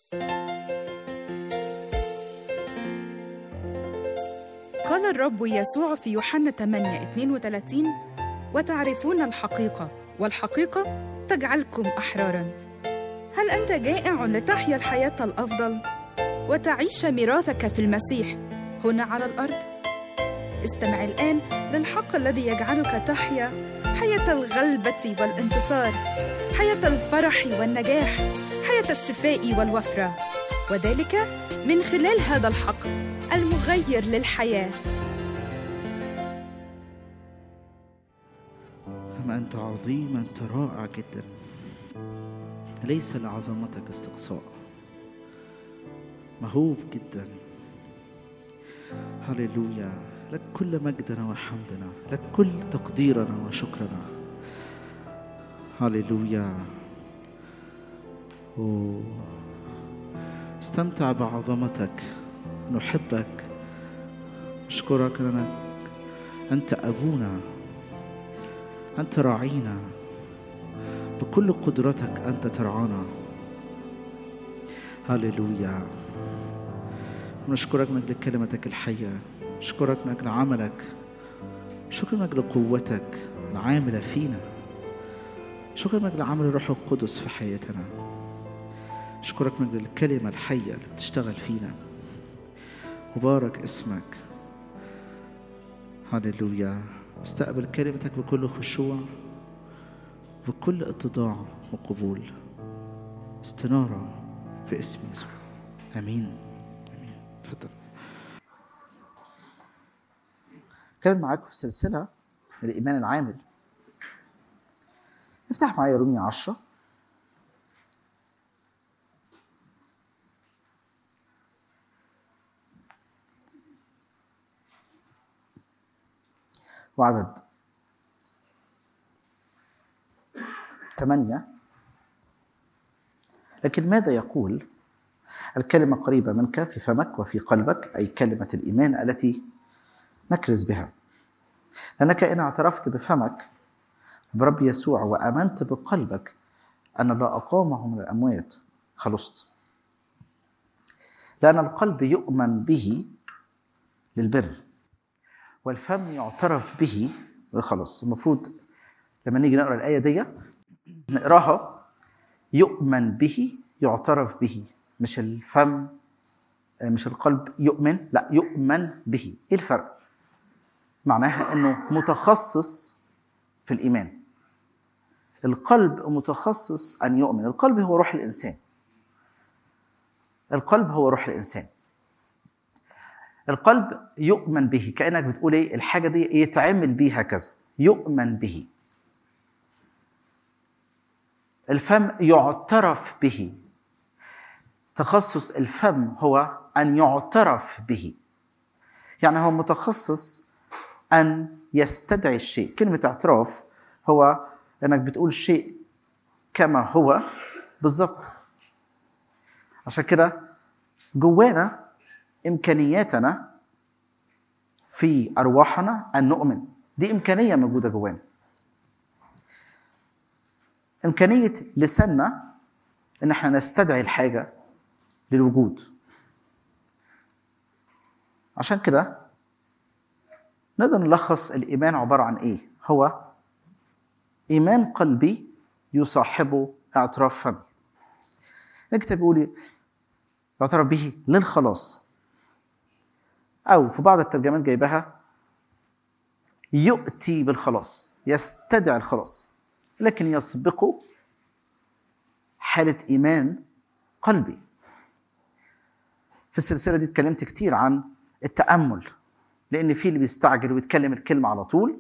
قال الرب يسوع في يوحنا 8 32 وتعرفون الحقيقة والحقيقة تجعلكم أحرارا هل أنت جائع لتحيا الحياة الأفضل وتعيش ميراثك في المسيح هنا على الأرض؟ استمع الآن للحق الذي يجعلك تحيا حياة الغلبة والانتصار حياة الفرح والنجاح حياة الشفاء والوفرة وذلك من خلال هذا الحق المغير للحياه أما أنت عظيم أنت رائع جدا ليس لعظمتك استقصاء مهوب جدا هللويا لك كل مجدنا وحمدنا لك كل تقديرنا وشكرنا هللويا أوه. استمتع بعظمتك نحبك نشكرك لأنك أنت أبونا أنت راعينا بكل قدرتك أنت ترعانا هللويا نشكرك من أجل كلمتك الحية نشكرك من أجل عملك شكرا من أجل قوتك العاملة فينا شكرا من أجل عمل الروح القدس في حياتنا أشكرك من أجل الكلمة الحية اللي بتشتغل فينا مبارك اسمك هللويا استقبل كلمتك بكل خشوع بكل اتضاع وقبول استنارة في اسم يسوع امين امين تفضل كان معاكم في سلسلة الإيمان العامل افتح معايا رومية عشرة وعدد ثمانية لكن ماذا يقول الكلمة قريبة منك في فمك وفي قلبك أي كلمة الإيمان التي نكرز بها لأنك إن اعترفت بفمك برب يسوع وآمنت بقلبك أن الله أقامه من الأموات خلصت لأن القلب يؤمن به للبر والفم يعترف به وخلاص المفروض لما نيجي نقرا الايه دي نقراها يؤمن به يعترف به مش الفم مش القلب يؤمن لا يؤمن به ايه الفرق معناها انه متخصص في الايمان القلب متخصص ان يؤمن القلب هو روح الانسان القلب هو روح الانسان القلب يؤمن به كانك بتقول ايه الحاجه دي يتعمل بيها كذا يؤمن به الفم يعترف به تخصص الفم هو ان يعترف به يعني هو متخصص ان يستدعي الشيء كلمه اعتراف هو انك بتقول شيء كما هو بالظبط عشان كده جوانا امكانياتنا في ارواحنا ان نؤمن دي امكانيه موجوده جوانا امكانيه لساننا ان احنا نستدعي الحاجه للوجود عشان كده نقدر نلخص الايمان عباره عن ايه هو ايمان قلبي يصاحبه اعتراف فمي الكتاب بيقول يعترف به للخلاص أو في بعض الترجمات جايبها يؤتي بالخلاص يستدعي الخلاص لكن يسبقه حالة إيمان قلبي في السلسلة دي اتكلمت كتير عن التأمل لأن في اللي بيستعجل ويتكلم الكلمة على طول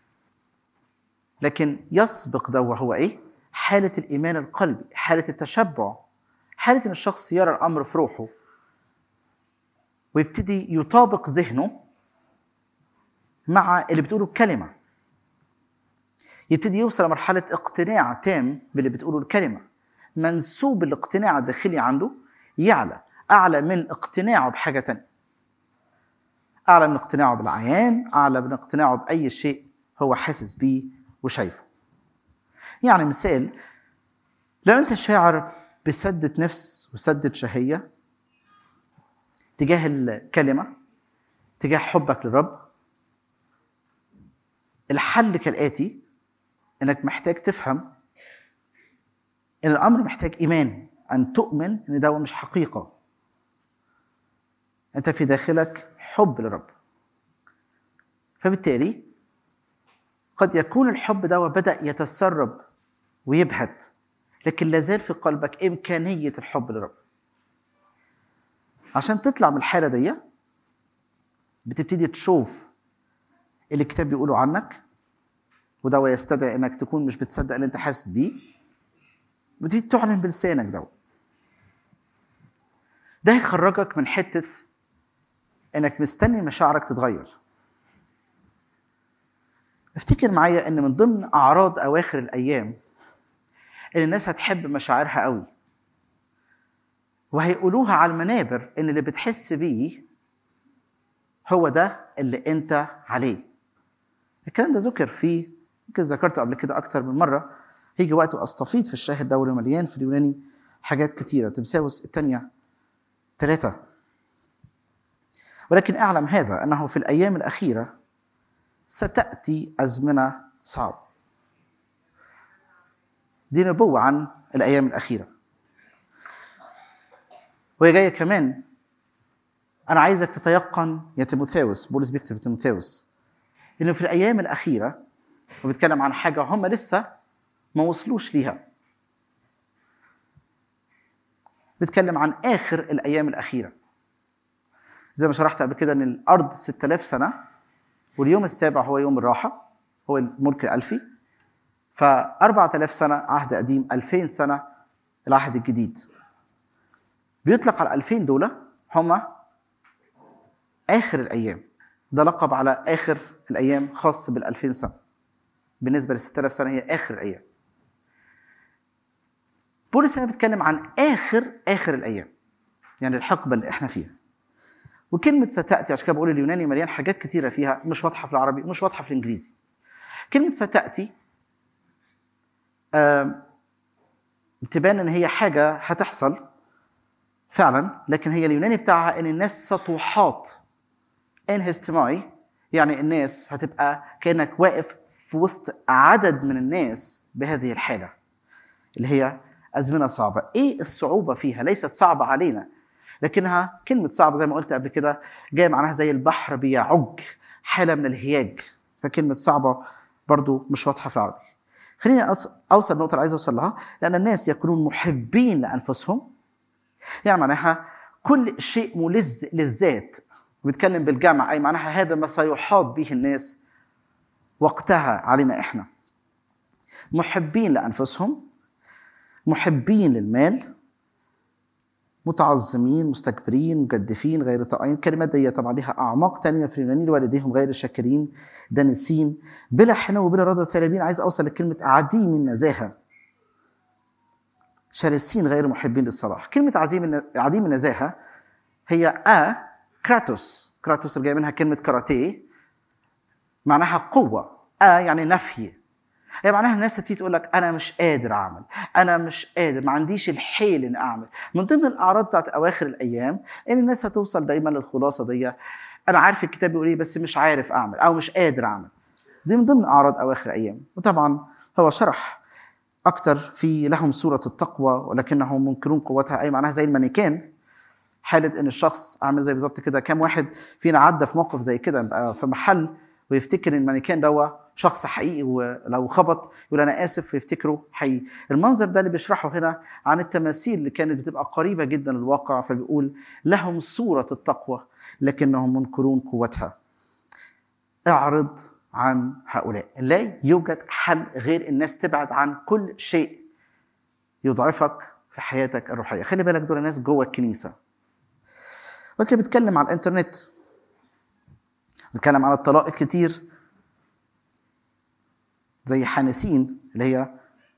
لكن يسبق ده وهو إيه؟ حالة الإيمان القلبي حالة التشبع حالة إن الشخص يرى الأمر في روحه ويبتدي يطابق ذهنه مع اللي بتقوله الكلمة يبتدي يوصل لمرحلة اقتناع تام باللي بتقوله الكلمة منسوب الاقتناع الداخلي عنده يعلى أعلى من اقتناعه بحاجة تانية أعلى من اقتناعه بالعيان أعلى من اقتناعه بأي شيء هو حاسس بيه وشايفه يعني مثال لو أنت شاعر بسدة نفس وسدة شهية تجاه الكلمة تجاه حبك للرب الحل كالآتي إنك محتاج تفهم إن الأمر محتاج إيمان أن تؤمن إن ده مش حقيقة أنت في داخلك حب للرب فبالتالي قد يكون الحب ده بدأ يتسرب ويبهت لكن لازال في قلبك إمكانية الحب للرب عشان تطلع من الحالة دي بتبتدي تشوف اللي الكتاب بيقوله عنك وده يستدعي انك تكون مش بتصدق اللي انت حاسس بيه بتبتدي تعلن بلسانك ده ده يخرجك من حتة انك مستني مشاعرك تتغير افتكر معايا ان من ضمن اعراض اواخر الايام ان الناس هتحب مشاعرها قوي وهيقولوها على المنابر ان اللي بتحس بيه هو ده اللي انت عليه الكلام ده ذكر في يمكن ذكرته قبل كده اكتر من مره هيجي وقت واستفيض في الشاهد دوري مليان في اليوناني حاجات كتيره تمساوس الثانيه ثلاثه ولكن اعلم هذا انه في الايام الاخيره ستاتي ازمنه صعبه دي نبوه عن الايام الاخيره وهي جايه كمان انا عايزك تتيقن يا تيموثاوس بولس بيكتب تيموثاوس انه في الايام الاخيره وبيتكلم عن حاجه هم لسه ما وصلوش ليها بيتكلم عن اخر الايام الاخيره زي ما شرحت قبل كده ان الارض 6000 سنه واليوم السابع هو يوم الراحه هو الملك الالفي ف 4000 سنه عهد قديم 2000 سنه العهد الجديد بيطلق على 2000 دول هم اخر الايام ده لقب على اخر الايام خاص بال 2000 سنه بالنسبه لل 6000 سنه هي اخر الايام بولس هنا بيتكلم عن اخر اخر الايام يعني الحقبه اللي احنا فيها وكلمه ستاتي عشان كده بقول اليوناني مليان حاجات كتيره فيها مش واضحه في العربي مش واضحه في الانجليزي كلمه ستاتي آه تبان ان هي حاجه هتحصل فعلا لكن هي اليوناني بتاعها ان الناس ستحاط انهستماي يعني الناس هتبقى كانك واقف في وسط عدد من الناس بهذه الحاله اللي هي ازمنه صعبه ايه الصعوبه فيها ليست صعبه علينا لكنها كلمه صعبه زي ما قلت قبل كده جايه معناها زي البحر بيعج حاله من الهياج فكلمه صعبه برضو مش واضحه في العربي خليني اوصل النقطه اللي عايز اوصل لها لان الناس يكونون محبين لانفسهم يعني معناها كل شيء ملز للذات بيتكلم بالجمع اي معناها هذا ما سيحاط به الناس وقتها علينا احنا محبين لانفسهم محبين للمال متعظمين مستكبرين مجدفين غير طائعين الكلمات دي طبعا لها اعماق تانية في اليوناني لوالديهم غير شاكرين دانسين بلا حنو وبلا رضا ثالبين عايز اوصل لكلمه عديم النزاهه شرسين غير محبين للصلاح كلمه عديم عديم النزاهه هي ا كراتوس كراتوس اللي جاي منها كلمه كاراتيه معناها قوه ا يعني نفي هي معناها الناس تيجي تقول لك انا مش قادر اعمل انا مش قادر ما عنديش الحيل ان اعمل من ضمن الاعراض بتاعت اواخر الايام ان الناس هتوصل دايما للخلاصه دي انا عارف الكتاب بيقول ايه بس مش عارف اعمل او مش قادر اعمل دي من ضمن اعراض اواخر الايام وطبعا هو شرح اكتر في لهم صوره التقوى ولكنهم منكرون قوتها اي معناها زي المانيكان حاله ان الشخص عامل زي بالظبط كده كام واحد فينا عدى في موقف زي كده في محل ويفتكر ان المانيكان ده شخص حقيقي ولو خبط يقول انا اسف ويفتكره حقيقي المنظر ده اللي بيشرحه هنا عن التماثيل اللي كانت بتبقى قريبه جدا للواقع فبيقول لهم صوره التقوى لكنهم منكرون قوتها اعرض عن هؤلاء لا يوجد حل غير الناس تبعد عن كل شيء يضعفك في حياتك الروحيه خلي بالك دول ناس جوه الكنيسه وكده بتكلم على الانترنت بتكلم على الطلاق كتير زي حانسين اللي هي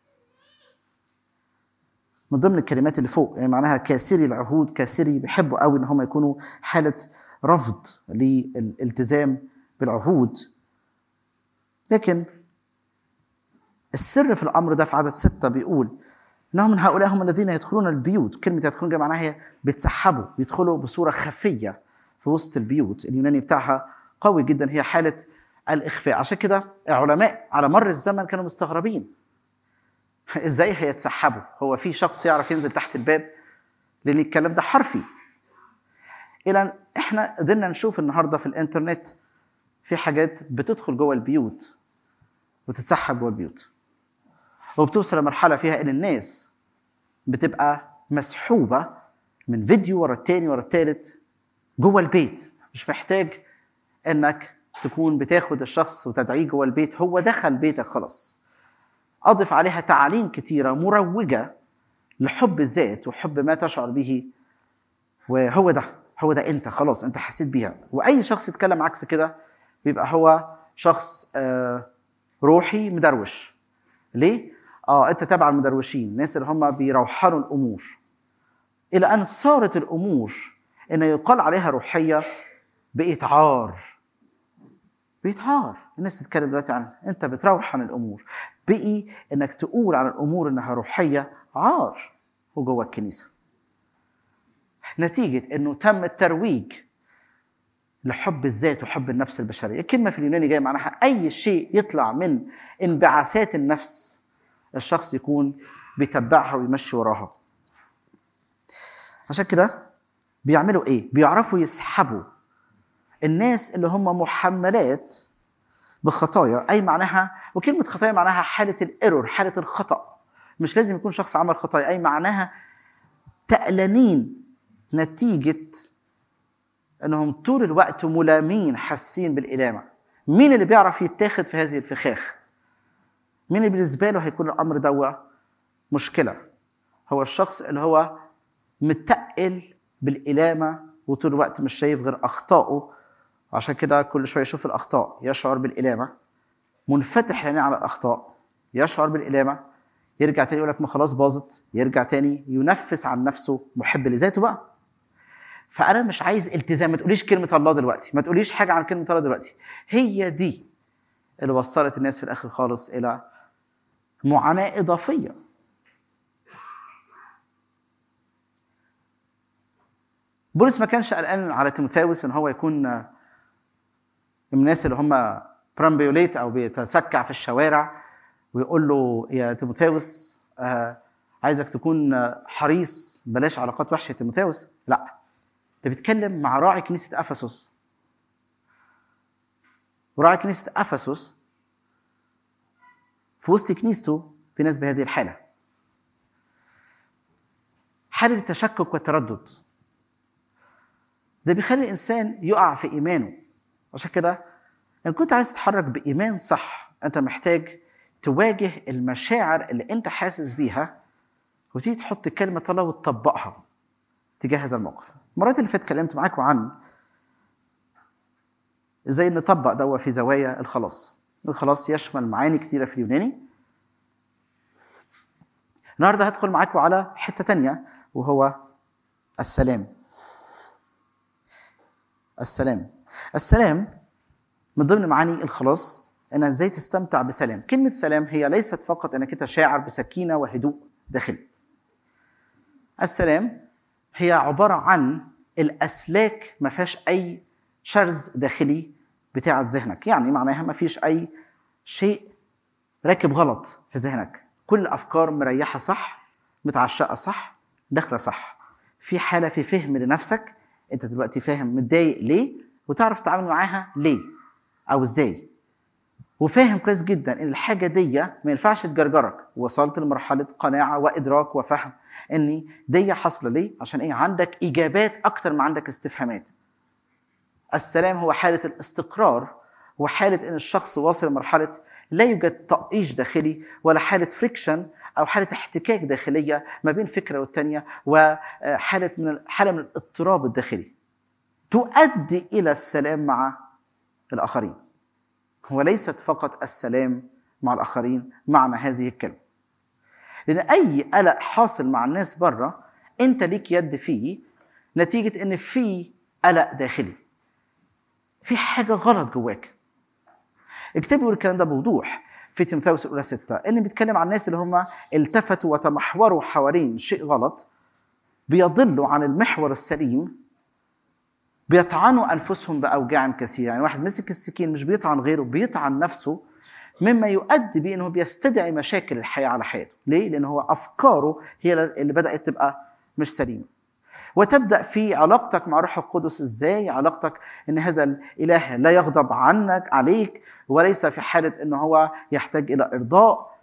من ضمن الكلمات اللي فوق يعني معناها كاسري العهود كاسري بيحبوا قوي ان هم يكونوا حاله رفض للالتزام بالعهود لكن السر في الامر ده في عدد ستة بيقول انهم من هؤلاء هم الذين يدخلون البيوت كلمه يدخلون جايه معناها هي بيتسحبوا بيدخلوا بصوره خفيه في وسط البيوت اليوناني بتاعها قوي جدا هي حاله الاخفاء عشان كده العلماء على مر الزمن كانوا مستغربين ازاي هيتسحبوا هو في شخص يعرف ينزل تحت الباب لان الكلام ده حرفي الى ان احنا قدرنا نشوف النهارده في الانترنت في حاجات بتدخل جوه البيوت وتتسحب جوه البيوت وبتوصل لمرحله فيها ان الناس بتبقى مسحوبه من فيديو ورا التاني ورا التالت جوه البيت مش محتاج انك تكون بتاخد الشخص وتدعيه جوه البيت هو دخل بيتك خلاص اضف عليها تعاليم كتيره مروجه لحب الذات وحب ما تشعر به وهو ده هو ده انت خلاص انت حسيت بيها واي شخص يتكلم عكس كده بيبقى هو شخص آه روحي مدروش ليه اه انت تبع المدروشين الناس اللي هم بيروحنوا الامور الى ان صارت الامور ان يقال عليها روحيه بقيت عار بقيت عار الناس تتكلم دلوقتي عن انت بتروحن الامور بقي انك تقول عن الامور انها روحيه عار وجوه الكنيسه نتيجه انه تم الترويج لحب الذات وحب النفس البشريه الكلمه في اليوناني جايه معناها اي شيء يطلع من انبعاثات النفس الشخص يكون بيتبعها ويمشي وراها عشان كده بيعملوا ايه بيعرفوا يسحبوا الناس اللي هم محملات بخطايا اي معناها وكلمه خطايا معناها حاله الايرور حاله الخطا مش لازم يكون شخص عمل خطايا اي معناها تألانين نتيجه انهم طول الوقت ملامين حاسين بالالامه مين اللي بيعرف يتاخد في هذه الفخاخ مين اللي بالنسبه له هيكون الامر دوا مشكله هو الشخص اللي هو متقل بالالامه وطول الوقت مش شايف غير اخطائه عشان كده كل شويه يشوف الاخطاء يشعر بالالامه منفتح يعني على الاخطاء يشعر بالالامه يرجع تاني يقول لك ما خلاص باظت يرجع تاني ينفس عن نفسه محب لذاته بقى فانا مش عايز التزام ما تقوليش كلمه الله دلوقتي ما تقوليش حاجه عن كلمه الله دلوقتي هي دي اللي وصلت الناس في الاخر خالص الى معاناه اضافيه بولس ما كانش قلقان على تيموثاوس ان هو يكون من الناس اللي هم برامبيوليت او بيتسكع في الشوارع ويقول له يا تيموثاوس آه عايزك تكون حريص بلاش علاقات وحشه يا تيموثاوس لا ده بيتكلم مع راعي كنيسه افسس وراعي كنيسه افسس في وسط كنيسته في ناس بهذه الحاله حاله التشكك والتردد ده بيخلي الانسان يقع في ايمانه عشان كده ان كنت عايز تتحرك بايمان صح انت محتاج تواجه المشاعر اللي انت حاسس بيها وتيجي تحط كلمه الله وتطبقها تجاه هذا الموقف المرات اللي فاتت اتكلمت معاكم عن ازاي نطبق دوا في زوايا الخلاص الخلاص يشمل معاني كتيرة في اليوناني النهاردة هدخل معاكم على حتة تانية وهو السلام السلام السلام من ضمن معاني الخلاص ان ازاي تستمتع بسلام كلمة سلام هي ليست فقط انك انت شاعر بسكينة وهدوء داخلي السلام هي عبارة عن الأسلاك ما فيهاش أي شرز داخلي بتاعة ذهنك يعني معناها ما فيش أي شيء راكب غلط في ذهنك كل الأفكار مريحة صح متعشقة صح داخلة صح في حالة في فهم لنفسك أنت دلوقتي فاهم متضايق ليه وتعرف تتعامل معاها ليه أو إزاي وفاهم كويس جدا ان الحاجه دي ما ينفعش تجرجرك وصلت لمرحله قناعه وادراك وفهم ان دي حاصله ليه عشان ايه عندك اجابات اكتر ما عندك استفهامات السلام هو حاله الاستقرار وحاله ان الشخص واصل لمرحله لا يوجد تطقيش داخلي ولا حاله فريكشن او حاله احتكاك داخليه ما بين فكره والتانيه وحاله من حاله من الاضطراب الداخلي تؤدي الى السلام مع الاخرين وليست فقط السلام مع الآخرين معنى هذه الكلمة لأن أي قلق حاصل مع الناس بره أنت ليك يد فيه نتيجة أن في قلق داخلي في حاجة غلط جواك الكتاب بيقول الكلام ده بوضوح في تيموثاوس الاولى ستة ان بيتكلم عن الناس اللي هم التفتوا وتمحوروا حوالين شيء غلط بيضلوا عن المحور السليم بيطعنوا انفسهم باوجاع كثيره يعني واحد مسك السكين مش بيطعن غيره بيطعن نفسه مما يؤدي به انه بيستدعي مشاكل الحياه على حياته ليه لان هو افكاره هي اللي بدات تبقى مش سليمه وتبدا في علاقتك مع روح القدس ازاي علاقتك ان هذا الاله لا يغضب عنك عليك وليس في حاله ان هو يحتاج الى ارضاء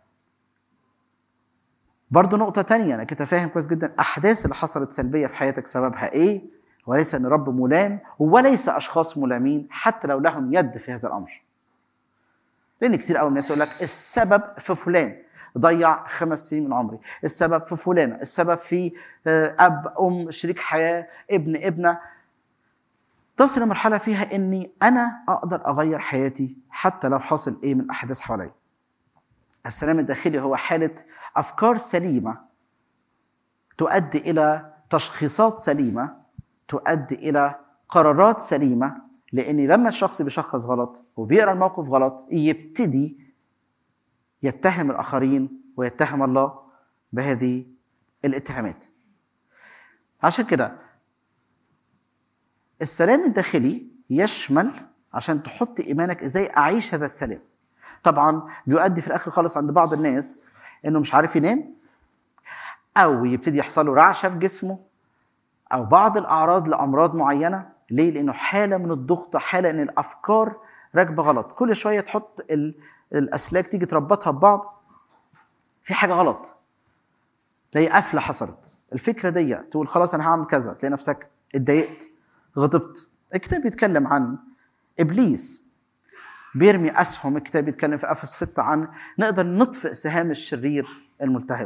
برضه نقطة تانية أنا كنت فاهم كويس جدا أحداث اللي حصلت سلبية في حياتك سببها إيه وليس أن رب ملام وليس أشخاص ملامين حتى لو لهم يد في هذا الأمر لأن كتير قوي الناس يقول لك السبب في فلان ضيع خمس سنين من عمري السبب في فلانة السبب في أب أم شريك حياة ابن ابنة تصل لمرحلة فيها إني أنا أقدر أغير حياتي حتى لو حصل إيه من أحداث حواليا السلام الداخلي هو حالة أفكار سليمة تؤدي إلى تشخيصات سليمة تؤدي إلى قرارات سليمة لأن لما الشخص بيشخص غلط وبيقرأ الموقف غلط يبتدي يتهم الآخرين ويتهم الله بهذه الاتهامات عشان كده السلام الداخلي يشمل عشان تحط ايمانك ازاي اعيش هذا السلام طبعا بيؤدي في الاخر خالص عند بعض الناس انه مش عارف ينام او يبتدي يحصل له رعشه في جسمه او بعض الاعراض لامراض معينه ليه لانه حاله من الضغط حاله ان الافكار راكبه غلط كل شويه تحط الاسلاك تيجي تربطها ببعض في حاجه غلط تلاقي قفله حصلت الفكره دي تقول خلاص انا هعمل كذا تلاقي نفسك اتضايقت غضبت الكتاب بيتكلم عن ابليس بيرمي اسهم الكتاب بيتكلم في افس 6 عن نقدر نطفئ سهام الشرير الملتهب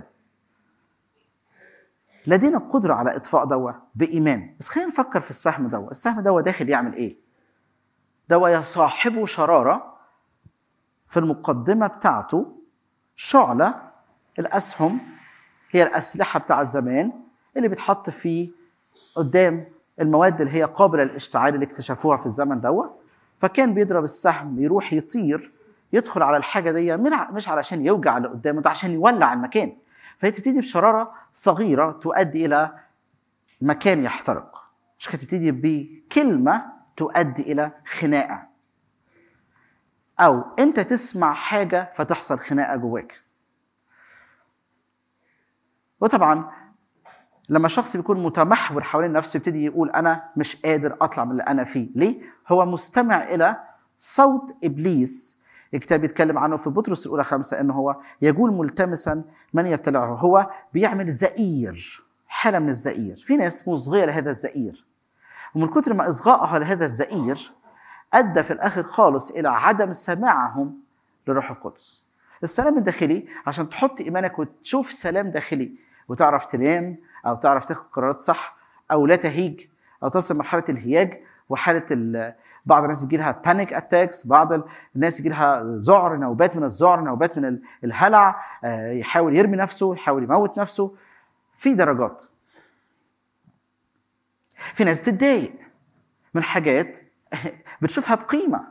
لدينا قدرة على إطفاء دوا بإيمان بس خلينا نفكر في السهم دوا السهم دوا داخل يعمل إيه دوا يصاحبه شرارة في المقدمة بتاعته شعلة الأسهم هي الأسلحة بتاعت زمان اللي بيتحط فيه قدام المواد اللي هي قابلة للاشتعال اللي اكتشفوها في الزمن دوا فكان بيضرب السهم يروح يطير يدخل على الحاجة دي مش علشان يوجع اللي قدامه ده عشان يولع المكان فهي تبتدي بشرارة صغيرة تؤدي إلى مكان يحترق مش تبتدي بكلمة تؤدي إلى خناقة أو أنت تسمع حاجة فتحصل خناقة جواك وطبعا لما شخص بيكون متمحور حوالين نفسه يبتدي يقول انا مش قادر اطلع من اللي انا فيه ليه هو مستمع الى صوت ابليس الكتاب بيتكلم عنه في بطرس الاولى خمسة انه هو يقول ملتمسا من يبتلعه هو بيعمل زئير حاله من الزئير في ناس مصغيه لهذا الزئير ومن كتر ما اصغائها لهذا الزئير ادى في الاخر خالص الى عدم سماعهم لروح القدس السلام الداخلي عشان تحط ايمانك وتشوف سلام داخلي وتعرف تنام او تعرف تاخد قرارات صح او لا تهيج او تصل مرحله الهياج وحاله بعض الناس بيجي لها بانيك اتاكس بعض الناس يجي لها ذعر نوبات من الذعر نوبات من الهلع يحاول يرمي نفسه يحاول يموت نفسه في درجات في ناس بتتضايق من حاجات بتشوفها بقيمه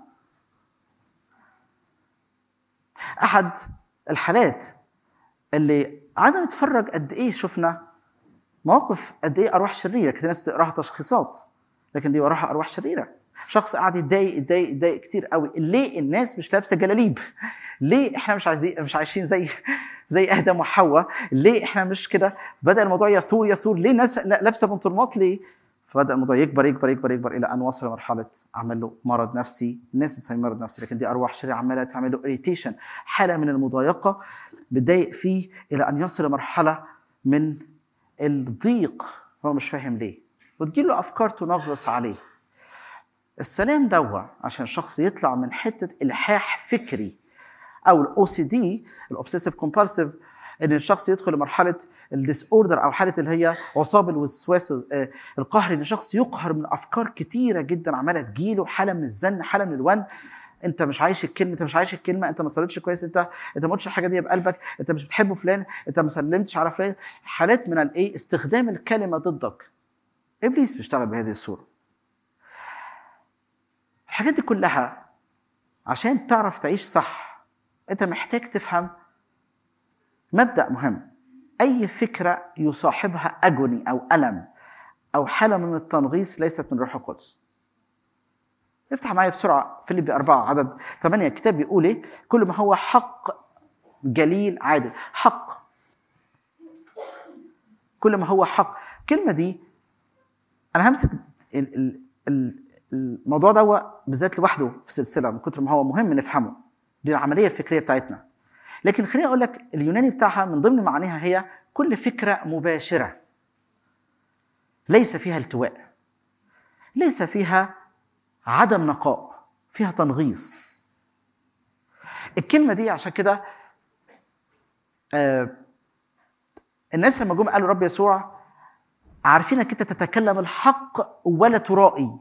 احد الحالات اللي قعدنا نتفرج قد ايه شفنا مواقف قد ايه ارواح شريره كتير ناس بتقراها تشخيصات لكن دي وراها ارواح شريره شخص قاعد يتضايق يتضايق يتضايق كتير قوي ليه الناس مش لابسه جلاليب ليه احنا مش عايزين مش عايشين زي زي ادم وحواء ليه احنا مش كده بدا الموضوع يثور يثور ليه ناس لابسه بنطلونات ليه فبدا الموضوع يكبر يكبر يكبر يكبر الى ان وصل لمرحله عمل له مرض نفسي الناس بتسميه مرض نفسي لكن دي ارواح شريره عماله تعمل له اريتيشن حاله من المضايقه بتضايق فيه الى ان يصل لمرحله من الضيق هو مش فاهم ليه وتجيله افكار تنغص عليه السلام دوا عشان شخص يطلع من حته الحاح فكري او الاو سي دي الاوبسيسيف كومبالسيف ان الشخص يدخل لمرحله الديس اوردر او حاله اللي هي عصاب الوسواس القهري ان الشخص يقهر من افكار كتيره جدا عماله تجيله حاله من الزن حاله من الون انت مش عايش الكلمه انت مش عايش الكلمه انت ما صليتش كويس انت انت ما قلتش الحاجه دي بقلبك انت مش بتحب فلان انت ما سلمتش على فلان حالات من الايه استخدام الكلمه ضدك ابليس بيشتغل بهذه الصوره الحاجات دي كلها عشان تعرف تعيش صح انت محتاج تفهم مبدا مهم اي فكره يصاحبها اجوني او الم او حاله من التنغيص ليست من روح القدس افتح معايا بسرعه فيليبي أربعة عدد ثمانية الكتاب بيقول ايه كل ما هو حق جليل عادل حق كل ما هو حق الكلمه دي انا همسك ال- ال- ال- الموضوع ده بالذات لوحده في سلسله من كتر ما هو مهم نفهمه دي العمليه الفكريه بتاعتنا لكن خليني اقول لك اليوناني بتاعها من ضمن معانيها هي كل فكره مباشره ليس فيها التواء ليس فيها عدم نقاء فيها تنغيص الكلمه دي عشان كده آه الناس لما جم قالوا رب يسوع عارفينك انت تتكلم الحق ولا ترائي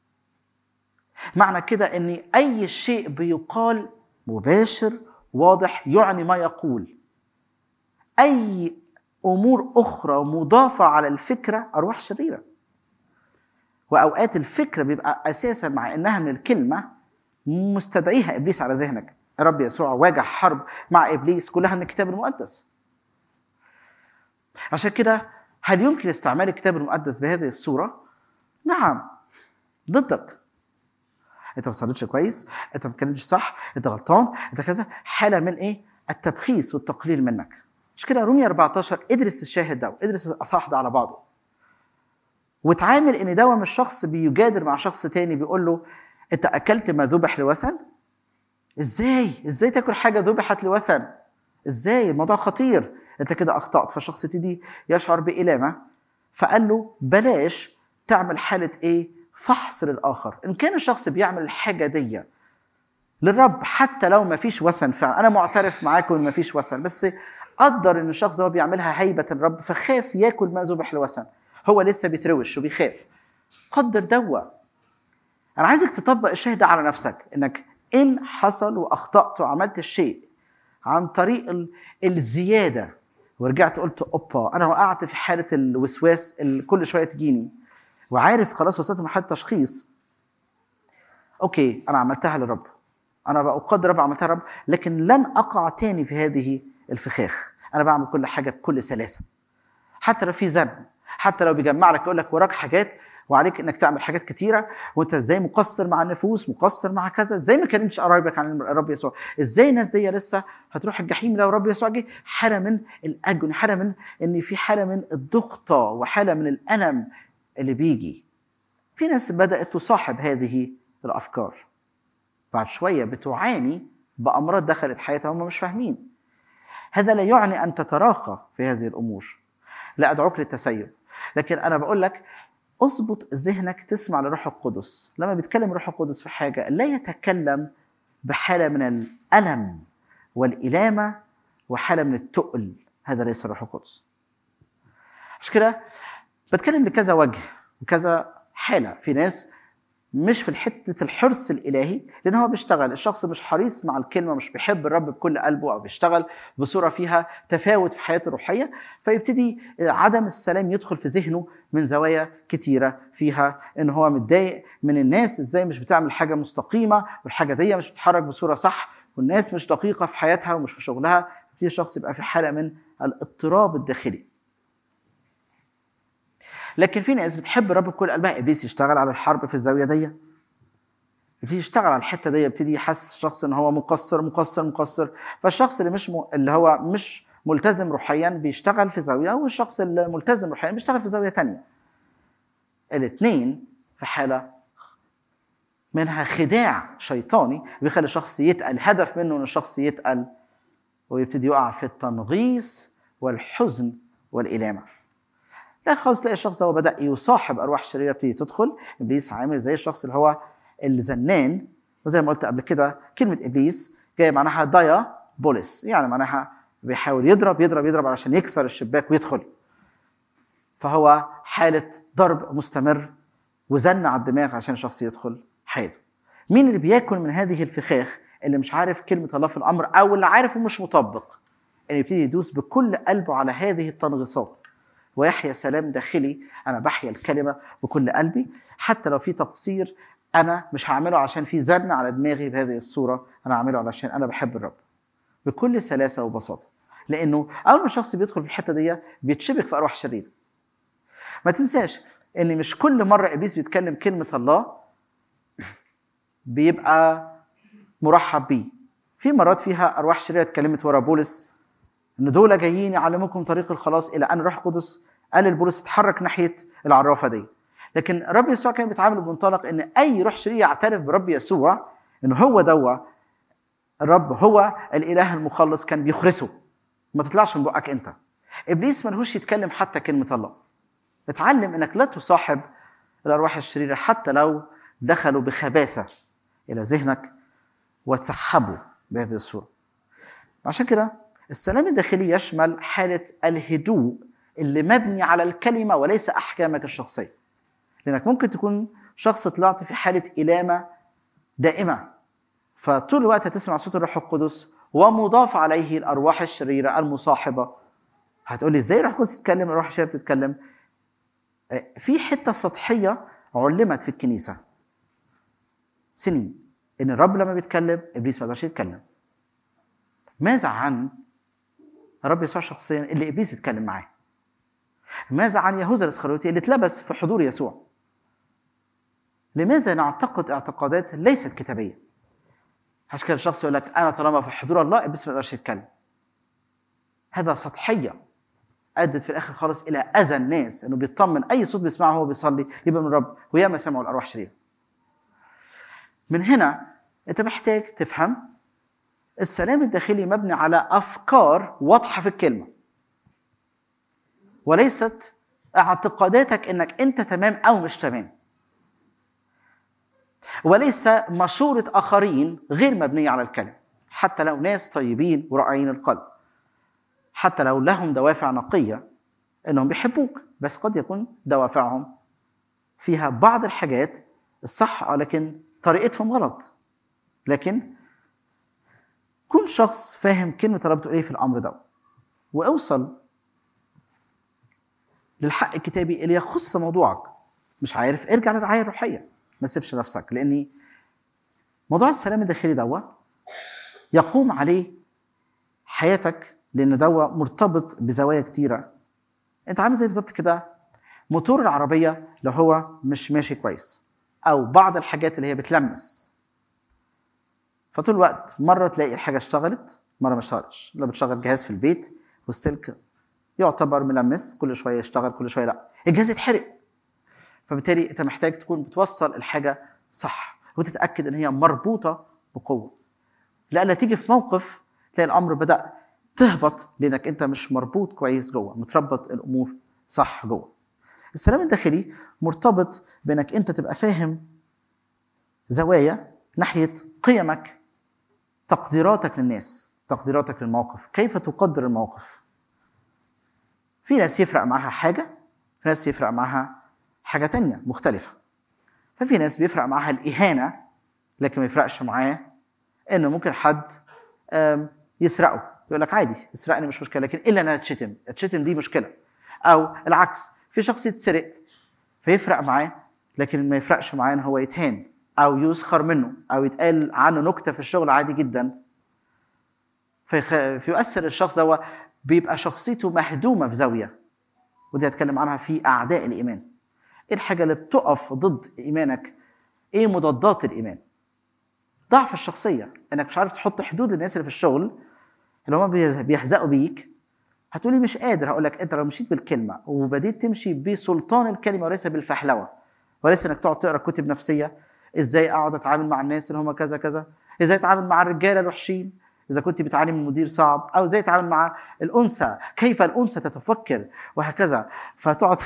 معنى كده ان اي شيء بيقال مباشر واضح يعني ما يقول اي امور اخرى مضافه على الفكره ارواح شريره واوقات الفكره بيبقى اساسا مع انها من الكلمه مستدعيها ابليس على ذهنك رب يسوع واجه حرب مع ابليس كلها من الكتاب المقدس عشان كده هل يمكن استعمال الكتاب المقدس بهذه الصوره نعم ضدك انت ما صليتش كويس انت ما بتتكلمش صح انت غلطان انت كذا حاله من ايه التبخيس والتقليل منك مش كده رومية 14 ادرس الشاهد ده ادرس الاصحاح ده على بعضه وتعامل ان ده مش شخص بيجادل مع شخص تاني بيقول له انت اكلت ما ذبح لوثن ازاي ازاي تاكل حاجه ذبحت لوثن ازاي الموضوع خطير انت كده اخطات فالشخص يبتدي يشعر بإلامة فقال له بلاش تعمل حالة ايه فحص للآخر إن كان الشخص بيعمل الحاجة دي للرب حتى لو ما فيش وثن فعلا أنا معترف معاكم إن ما فيش وثن بس قدر إن الشخص ده بيعملها هيبة الرب فخاف ياكل ما ذبح لوثن هو لسه بيتروش وبيخاف قدر دوا أنا عايزك تطبق الشاهد ده على نفسك إنك إن حصل وأخطأت وعملت الشيء عن طريق ال- الزيادة ورجعت قلت اوبا انا وقعت في حاله الوسواس اللي كل شويه تجيني وعارف خلاص وصلت لمرحله تشخيص اوكي انا عملتها للرب انا بقدر رب عملتها للرب لكن لن اقع تاني في هذه الفخاخ انا بعمل كل حاجه بكل سلاسه حتى لو في ذنب حتى لو بيجمع لك يقول لك وراك حاجات وعليك انك تعمل حاجات كتيره وانت ازاي مقصر مع النفوس مقصر مع كذا ازاي ما كلمتش قرايبك عن الرب يسوع ازاي الناس دي لسه هتروح الجحيم لو الرب يسوع جه حاله من الاجن حاله من ان في حاله من الضغطه وحاله من الالم اللي بيجي في ناس بدات تصاحب هذه الافكار بعد شويه بتعاني بامراض دخلت حياتها هم مش فاهمين هذا لا يعني ان تتراخى في هذه الامور لا ادعوك للتسيب لكن انا بقول لك اظبط ذهنك تسمع لروح القدس لما بيتكلم روح القدس في حاجه لا يتكلم بحاله من الالم والالامه وحاله من التقل هذا ليس روح القدس عشان كده بتكلم لكذا وجه وكذا حاله في ناس مش في حته الحرص الالهي لان هو بيشتغل الشخص مش حريص مع الكلمه مش بيحب الرب بكل قلبه او بيشتغل بصوره فيها تفاوت في حياته الروحيه فيبتدي عدم السلام يدخل في ذهنه من زوايا كتيره فيها ان هو متضايق من الناس ازاي مش بتعمل حاجه مستقيمه والحاجه دي مش بتتحرك بصوره صح والناس مش دقيقه في حياتها ومش في شغلها يبتدي الشخص يبقى في حاله من الاضطراب الداخلي لكن في ناس بتحب الرب بكل قلبها ابليس يشتغل على الحرب في الزاويه دي يبتدي يشتغل على الحته دي يبتدي يحس الشخص ان هو مقصر مقصر مقصر فالشخص اللي مش م... اللي هو مش ملتزم روحيا بيشتغل في زاويه والشخص اللي ملتزم روحيا بيشتغل في زاويه تانية الاثنين في حاله منها خداع شيطاني بيخلي الشخص يتقل هدف منه ان الشخص يتقل ويبتدي يقع في التنغيص والحزن والإلامة لا خالص تلاقي الشخص ده هو بدأ يصاحب أرواح شريرة بتيجي تدخل إبليس عامل زي الشخص اللي هو الزنان وزي ما قلت قبل كده كلمة إبليس جاية معناها دايا بوليس يعني معناها بيحاول يضرب يضرب يضرب علشان يكسر الشباك ويدخل فهو حالة ضرب مستمر وزن على الدماغ عشان الشخص يدخل حياته مين اللي بياكل من هذه الفخاخ اللي مش عارف كلمة الله في الأمر أو اللي عارف ومش مطبق اللي يبتدي يدوس بكل قلبه على هذه التنغيصات ويحيا سلام داخلي أنا بحيا الكلمة بكل قلبي حتى لو في تقصير أنا مش هعمله عشان في زن على دماغي بهذه الصورة أنا هعمله علشان أنا بحب الرب بكل سلاسه وبساطه لانه اول ما الشخص بيدخل في الحته دي بيتشبك في ارواح شريره ما تنساش ان مش كل مره ابليس بيتكلم كلمه الله بيبقى مرحب بيه في مرات فيها ارواح شريره اتكلمت ورا بولس ان دول جايين يعلموكم طريق الخلاص الى ان الروح القدس قال لبولس اتحرك ناحيه العرافه دي لكن الرب يسوع كان بيتعامل بمنطلق ان اي روح شرير يعترف برب يسوع ان هو دوا الرب هو الاله المخلص كان بيخرسه ما تطلعش من بقك انت ابليس ملهوش يتكلم حتى كلمه الله اتعلم انك لا تصاحب الارواح الشريره حتى لو دخلوا بخباثه الى ذهنك وتسحبوا بهذه الصوره عشان كده السلام الداخلي يشمل حاله الهدوء اللي مبني على الكلمه وليس احكامك الشخصيه لانك ممكن تكون شخص طلعت في حاله الامه دائمه فطول الوقت هتسمع صوت الروح القدس ومضاف عليه الارواح الشريره المصاحبه هتقول لي ازاي الروح القدس يتكلم الروح الشريره بتتكلم في حته سطحيه علمت في الكنيسه سنين ان الرب لما بيتكلم ابليس ما يقدرش يتكلم ماذا عن الرب يسوع شخصيا اللي ابليس اتكلم معاه ماذا عن يهوذا الاسخريوطي اللي اتلبس في حضور يسوع لماذا نعتقد اعتقادات ليست كتابيه عشان كده الشخص يقول لك انا طالما في حضور الله ابليس ما يقدرش يتكلم هذا سطحيه ادت في الاخر خالص الى اذى الناس انه بيطمن اي صوت بيسمعه وهو بيصلي يبقى من الرب وياما سمعوا الارواح الشريره من هنا انت محتاج تفهم السلام الداخلي مبني على افكار واضحه في الكلمه وليست اعتقاداتك انك انت تمام او مش تمام وليس مشورة آخرين غير مبنية على الكلمة حتى لو ناس طيبين ورائعين القلب حتى لو لهم دوافع نقية انهم بيحبوك بس قد يكون دوافعهم فيها بعض الحاجات الصح لكن طريقتهم غلط لكن كن شخص فاهم كلمة الرب تقول ايه في الأمر ده واوصل للحق الكتابي اللي يخص موضوعك مش عارف ارجع للرعاية الروحية ما تسيبش نفسك لاني موضوع السلام الداخلي دوا يقوم عليه حياتك لان دوا مرتبط بزوايا كتيره انت عامل زي بالظبط كده موتور العربيه لو هو مش ماشي كويس او بعض الحاجات اللي هي بتلمس فطول الوقت مره تلاقي الحاجه اشتغلت مره ما اشتغلتش لو بتشغل جهاز في البيت والسلك يعتبر ملمس كل شويه يشتغل كل شويه لا الجهاز يتحرق فبالتالي انت محتاج تكون بتوصل الحاجه صح وتتاكد ان هي مربوطه بقوه لألا تيجي في موقف تلاقي الامر بدا تهبط لانك انت مش مربوط كويس جوه متربط الامور صح جوه السلام الداخلي مرتبط بانك انت تبقى فاهم زوايا ناحيه قيمك تقديراتك للناس تقديراتك للموقف كيف تقدر الموقف في ناس يفرق معاها حاجه في ناس يفرق معاها حاجة تانية مختلفة ففي ناس بيفرق معاها الإهانة لكن ما يفرقش معاه إنه ممكن حد يسرقه يقول لك عادي يسرقني مش مشكلة لكن إلا أنا أتشتم أتشتم دي مشكلة أو العكس في شخص يتسرق فيفرق معاه لكن ما يفرقش معاه إن هو يتهان أو يسخر منه أو يتقال عنه نكتة في الشغل عادي جدا فيخ... فيؤثر الشخص ده بيبقى شخصيته مهدومة في زاوية ودي هتكلم عنها في أعداء الإيمان ايه الحاجه اللي بتقف ضد ايمانك ايه مضادات الايمان ضعف الشخصيه انك مش عارف تحط حدود للناس اللي في الشغل اللي هم بيحزقوا بيك هتقولي مش قادر هقول لك انت لو مشيت بالكلمه وبديت تمشي بسلطان الكلمه وليس بالفحلوه وليس انك تقعد تقرا كتب نفسيه ازاي اقعد اتعامل مع الناس اللي هم كذا كذا ازاي اتعامل مع الرجاله الوحشين اذا كنت بتعاني من مدير صعب او ازاي تتعامل مع الانثى كيف الانثى تتفكر وهكذا فتقعد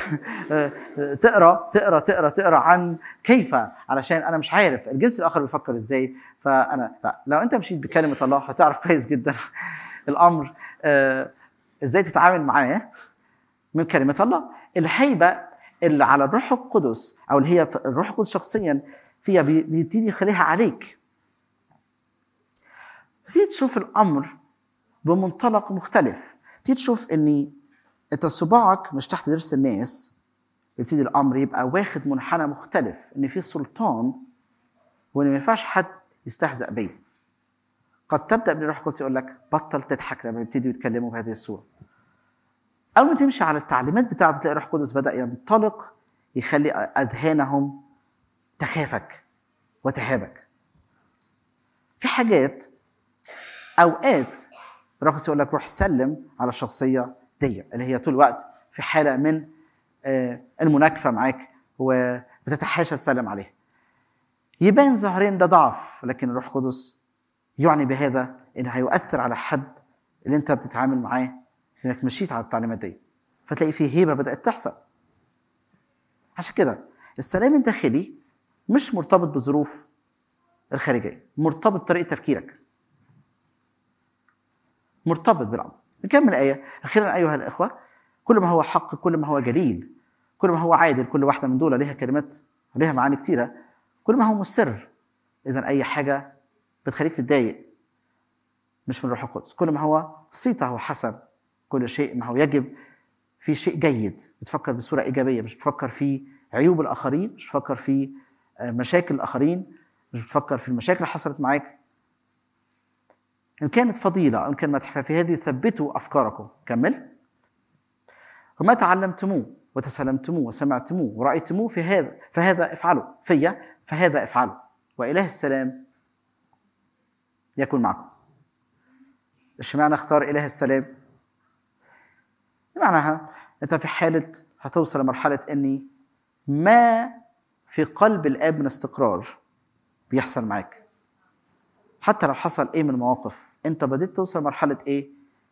تقرا تقرا تقرا تقرا عن كيف علشان انا مش عارف الجنس الاخر بيفكر ازاي فانا لا لو انت مشيت بكلمه الله هتعرف كويس جدا الامر ازاي تتعامل معاه من كلمه الله الهيبه اللي على الروح القدس او اللي هي الروح القدس شخصيا فيها بيبتدي يخليها عليك في تشوف الامر بمنطلق مختلف في تشوف ان انت صباعك مش تحت ضرس الناس يبتدي الامر يبقى واخد منحنى مختلف ان في سلطان وان ما ينفعش حد يستهزأ بيا قد تبدا من الروح القدس يقول لك بطل تضحك لما يبتدوا يتكلموا بهذه الصوره اول ما تمشي على التعليمات بتاعته تلاقي الروح القدس بدا ينطلق يخلي اذهانهم تخافك وتهابك في حاجات اوقات الروح القدس يقول لك روح سلم على الشخصيه دي اللي هي طول الوقت في حاله من آه، المناكفه معاك وبتتحاشى تسلم عليها يبان ظاهريا ده ضعف لكن الروح القدس يعني بهذا انه هيؤثر على حد اللي انت بتتعامل معاه انك مشيت على التعليمات دي فتلاقي فيه هيبه بدات تحصل عشان كده السلام الداخلي مش مرتبط بالظروف الخارجيه مرتبط بطريقه تفكيرك مرتبط بالامر نكمل الايه اخيرا ايها الاخوه كل ما هو حق كل ما هو جليل كل ما هو عادل كل واحده من دول ليها كلمات ليها معاني كتيره كل ما هو مسر اذا اي حاجه بتخليك تتضايق مش من روح القدس كل ما هو صيته هو حسن كل شيء ما هو يجب في شيء جيد بتفكر بصوره ايجابيه مش بتفكر في عيوب الاخرين مش بتفكر في آه، مشاكل الاخرين مش بتفكر في المشاكل اللي حصلت معاك ان كانت فضيله او ان كان مدح ففي هذه ثبتوا افكاركم كمل وما تعلمتموه وتسلمتموه وسمعتموه ورأيتموه في هذا فهذا افعلوا فيا فهذا افعلوا وإله السلام يكون معكم اشمعنى اختار إله السلام معناها انت في حالة هتوصل لمرحلة اني ما في قلب الاب من استقرار بيحصل معاك حتى لو حصل ايه من مواقف انت بديت توصل لمرحلة ايه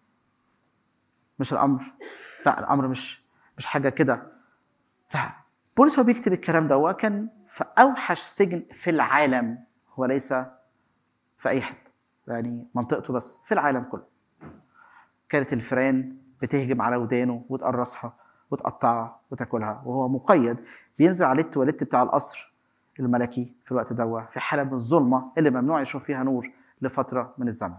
مش الامر لا الامر مش مش حاجة كده لا بولس هو بيكتب الكلام ده هو كان في اوحش سجن في العالم هو ليس في اي حته يعني منطقته بس في العالم كله كانت الفئران بتهجم على ودانه وتقرصها وتقطعها وتاكلها وهو مقيد بينزل عليه التواليت بتاع القصر الملكي في الوقت ده في حاله من الظلمه اللي ممنوع يشوف فيها نور لفتره من الزمن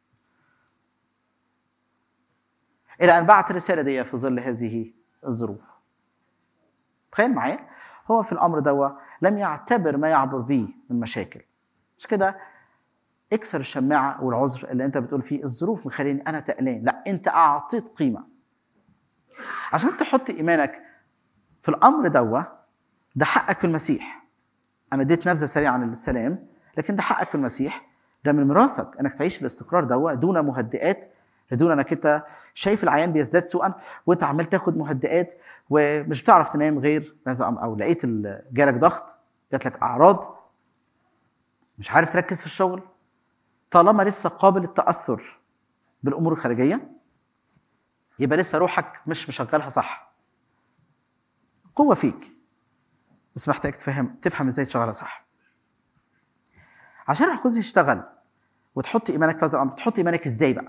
الى ان بعت الرساله دي في ظل هذه الظروف تخيل معايا هو في الامر دوا لم يعتبر ما يعبر به من مشاكل مش كده اكسر الشماعه والعذر اللي انت بتقول فيه الظروف مخليني انا تقلان لا انت اعطيت قيمه عشان تحط ايمانك في الامر دوا ده حقك في المسيح انا اديت نبذه سريعه عن السلام لكن ده حقك في المسيح ده من ميراثك انك تعيش الاستقرار دوا دون مهدئات دون انك انت شايف العيان بيزداد سوءا وانت عمال تاخد مهدئات ومش بتعرف تنام غير هذا أمر. او لقيت ال- جالك ضغط جات لك اعراض مش عارف تركز في الشغل طالما لسه قابل التاثر بالامور الخارجيه يبقى لسه روحك مش مشغلها صح قوه فيك بس محتاج تفهم تفهم ازاي تشغلها صح عشان القدس يشتغل وتحط ايمانك في هذا الامر تحط ايمانك ازاي بقى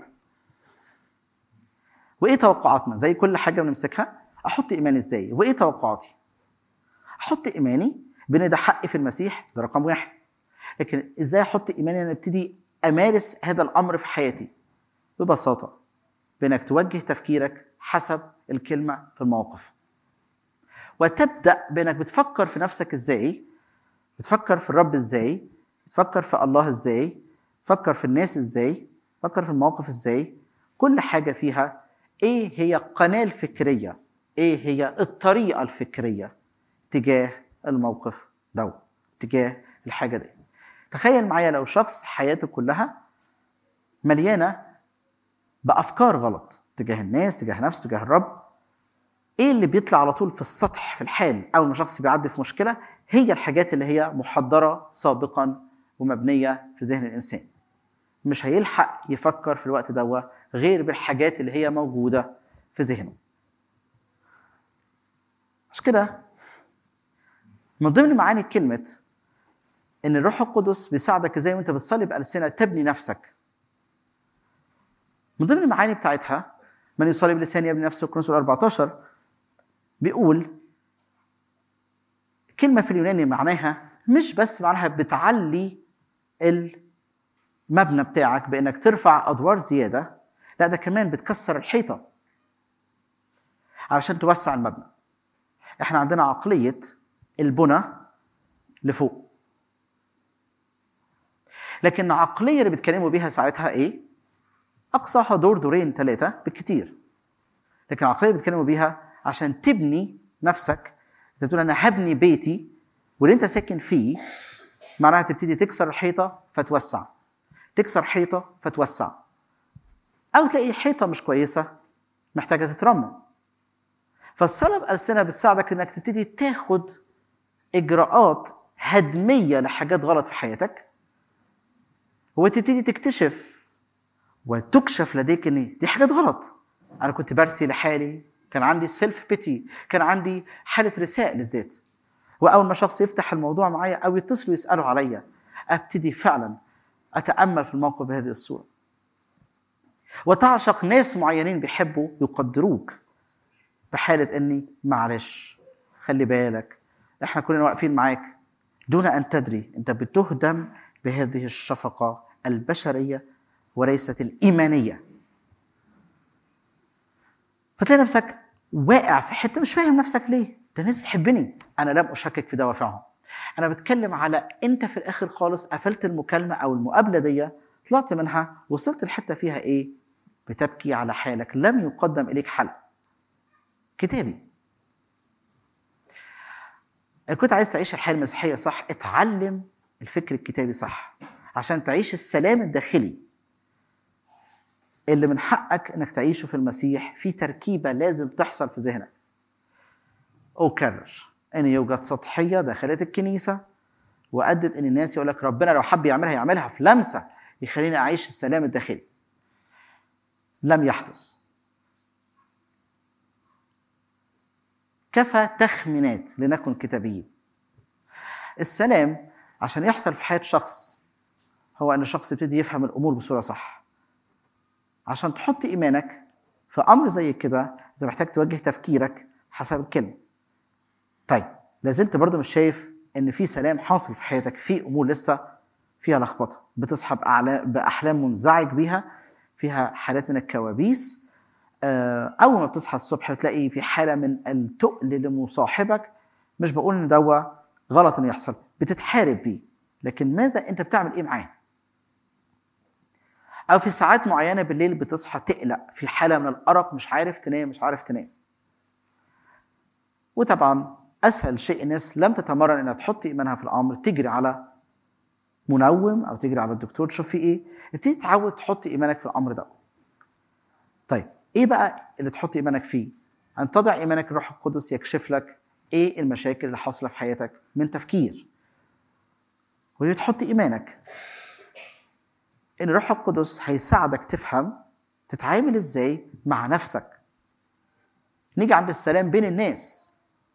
وايه توقعاتنا زي كل حاجه بنمسكها احط ايماني ازاي وايه توقعاتي احط ايماني بان ده حقي في المسيح ده رقم واحد لكن ازاي احط ايماني ان ابتدي امارس هذا الامر في حياتي ببساطه بانك توجه تفكيرك حسب الكلمه في الموقف وتبدا بانك بتفكر في نفسك ازاي بتفكر في الرب ازاي بتفكر في الله ازاي فكر في الناس ازاي فكر في المواقف ازاي كل حاجه فيها ايه هي القناه الفكريه ايه هي الطريقه الفكريه تجاه الموقف ده تجاه الحاجه دي تخيل معايا لو شخص حياته كلها مليانه بافكار غلط تجاه الناس تجاه نفسه تجاه الرب ايه اللي بيطلع على طول في السطح في الحال اول ما شخص بيعدي في مشكله هي الحاجات اللي هي محضره سابقا ومبنيه في ذهن الانسان مش هيلحق يفكر في الوقت ده غير بالحاجات اللي هي موجوده في ذهنه عشان كده من ضمن معاني كلمه ان الروح القدس بيساعدك زي ما انت بتصلي بالسنه تبني نفسك من ضمن المعاني بتاعتها من يصلي بلسان يبني نفسه كورنثوس 14 بيقول كلمه في اليوناني معناها مش بس معناها بتعلي المبنى بتاعك بانك ترفع ادوار زياده لا ده كمان بتكسر الحيطه علشان توسع المبنى احنا عندنا عقليه البنى لفوق لكن العقليه اللي بيتكلموا بيها ساعتها ايه اقصاها دور دورين ثلاثه بالكتير لكن العقليه اللي بيتكلموا بيها عشان تبني نفسك انت بتقول انا هبني بيتي واللي انت ساكن فيه معناها تبتدي تكسر الحيطه فتوسع تكسر حيطه فتوسع او تلاقي حيطه مش كويسه محتاجه تترمم فالصلاه بألسنة بتساعدك انك تبتدي تاخد اجراءات هدميه لحاجات غلط في حياتك وتبتدي تكتشف وتكشف لديك ان دي حاجات غلط انا كنت برثي لحالي كان عندي سيلف بيتي كان عندي حاله رثاء للذات واول ما شخص يفتح الموضوع معايا او يتصلوا يسالوا عليا ابتدي فعلا اتامل في الموقف بهذه الصوره وتعشق ناس معينين بيحبوا يقدروك بحاله اني معلش خلي بالك احنا كلنا واقفين معاك دون ان تدري انت بتهدم بهذه الشفقه البشريه وليست الايمانيه فتلاقي نفسك واقع في حته مش فاهم نفسك ليه ده الناس بتحبني انا لم اشكك في دوافعهم انا بتكلم على انت في الاخر خالص قفلت المكالمه او المقابله دي طلعت منها وصلت الحته فيها ايه بتبكي على حالك لم يقدم اليك حل كتابي إن كنت عايز تعيش الحياه المسيحيه صح اتعلم الفكر الكتابي صح عشان تعيش السلام الداخلي اللي من حقك انك تعيشه في المسيح في تركيبه لازم تحصل في ذهنك اكرر ان يوجد سطحيه دخلت الكنيسه وادت ان الناس يقول لك ربنا لو حب يعملها يعملها في لمسه يخليني اعيش السلام الداخلي لم يحدث كفى تخمينات لنكن كتابيين السلام عشان يحصل في حياه شخص هو ان الشخص يبتدي يفهم الامور بصوره صح عشان تحط ايمانك في امر زي كده انت محتاج توجه تفكيرك حسب الكلمه طيب لازلت برضو مش شايف ان في سلام حاصل في حياتك في امور لسه فيها لخبطه بتصحى بأعلا- باحلام منزعج بيها فيها حالات من الكوابيس آه، اول ما بتصحى الصبح بتلاقي في حاله من التقل لمصاحبك مش بقول ان دوا غلط انه يحصل بتتحارب بيه لكن ماذا انت بتعمل ايه معاه او في ساعات معينه بالليل بتصحى تقلق في حاله من الارق مش عارف تنام مش عارف تنام وطبعا اسهل شيء الناس لم تتمرن انها تحط ايمانها في الامر تجري على منوم او تجري على الدكتور تشوف فيه ايه ابتدي تحاول تحط ايمانك في الامر ده طيب ايه بقى اللي تحط ايمانك فيه ان تضع ايمانك الروح القدس يكشف لك ايه المشاكل اللي حاصله في حياتك من تفكير وتحط ايمانك ان الروح القدس هيساعدك تفهم تتعامل ازاي مع نفسك نيجي عند السلام بين الناس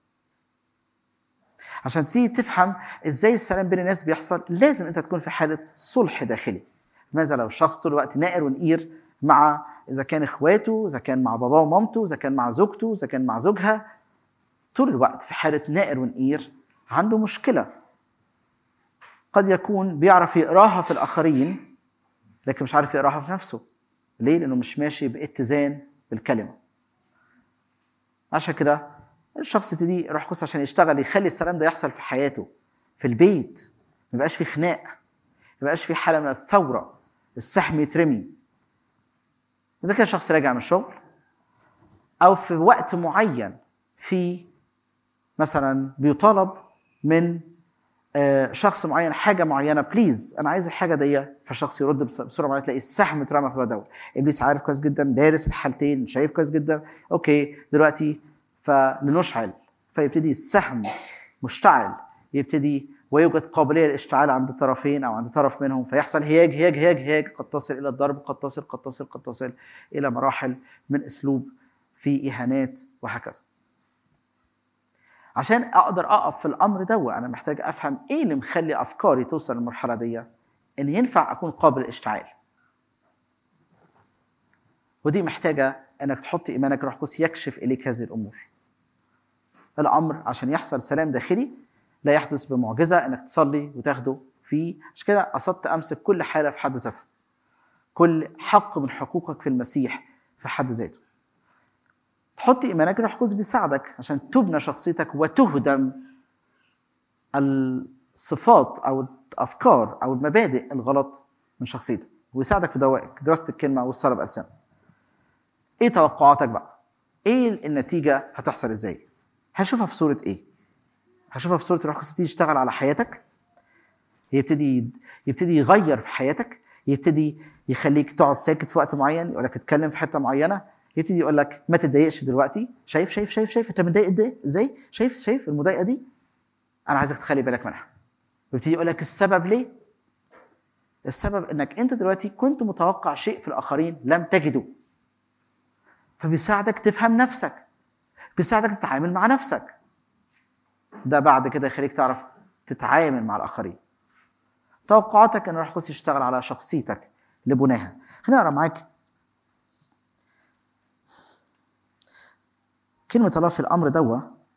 عشان تيجي تفهم ازاي السلام بين الناس بيحصل لازم انت تكون في حاله صلح داخلي ماذا لو الشخص طول الوقت نائر ونقير مع اذا كان اخواته اذا كان مع باباه ومامته اذا كان مع زوجته اذا كان مع زوجها طول الوقت في حاله نائر ونقير عنده مشكله قد يكون بيعرف يقراها في الاخرين لكن مش عارف يقراها في نفسه ليه لانه مش ماشي باتزان بالكلمه عشان كده الشخص يبتدي يروح قدس عشان يشتغل يخلي السلام ده يحصل في حياته في البيت ما يبقاش في خناق ما يبقاش في حاله من الثوره السهم يترمي اذا كان شخص راجع من الشغل او في وقت معين في مثلا بيطالب من آه، شخص معين حاجه معينه بليز انا عايز الحاجه دي فالشخص يرد بس- بسرعه معينه تلاقي السهم اترمى في الدوري ابليس عارف كويس جدا دارس الحالتين شايف كويس جدا اوكي دلوقتي فلنشعل فيبتدي السهم مشتعل يبتدي ويوجد قابليه للاشتعال عند الطرفين او عند طرف منهم فيحصل هياج هياج هياج هياج قد تصل الى الضرب قد تصل قد تصل قد تصل الى مراحل من اسلوب في اهانات وهكذا عشان اقدر اقف في الامر ده انا محتاج افهم ايه اللي مخلي افكاري توصل للمرحله دي ان ينفع اكون قابل للاشتعال ودي محتاجه انك تحط ايمانك روح قدس يكشف اليك هذه الامور الامر عشان يحصل سلام داخلي لا يحدث بمعجزه انك تصلي وتاخده فيه عشان كده قصدت امسك كل حاله في حد ذاتها كل حق من حقوقك في المسيح في حد ذاته تحط ايمانك الروح القدس بيساعدك عشان تبنى شخصيتك وتهدم الصفات او الافكار او المبادئ الغلط من شخصيتك ويساعدك في دوائك دراسه الكلمه والصلاه بالسنه ايه توقعاتك بقى ايه النتيجه هتحصل ازاي هشوفها في صوره ايه هشوفها في صوره الروح القدس يبتدي يشتغل على حياتك يبتدي يبتدي يغير في حياتك يبتدي يخليك تقعد ساكت في وقت معين يقول لك اتكلم في حته معينه يبتدي يقول لك ما تتضايقش دلوقتي شايف شايف شايف شايف انت متضايق ازاي ازاي شايف شايف المضايقه دي انا عايزك تخلي بالك منها ويبتدي يقول لك السبب ليه السبب انك انت دلوقتي كنت متوقع شيء في الاخرين لم تجده فبيساعدك تفهم نفسك بيساعدك تتعامل مع نفسك ده بعد كده يخليك تعرف تتعامل مع الاخرين توقعاتك ان الروح القدس يشتغل على شخصيتك لبناها خليني اقرا معاك كلمة الله في الأمر دوا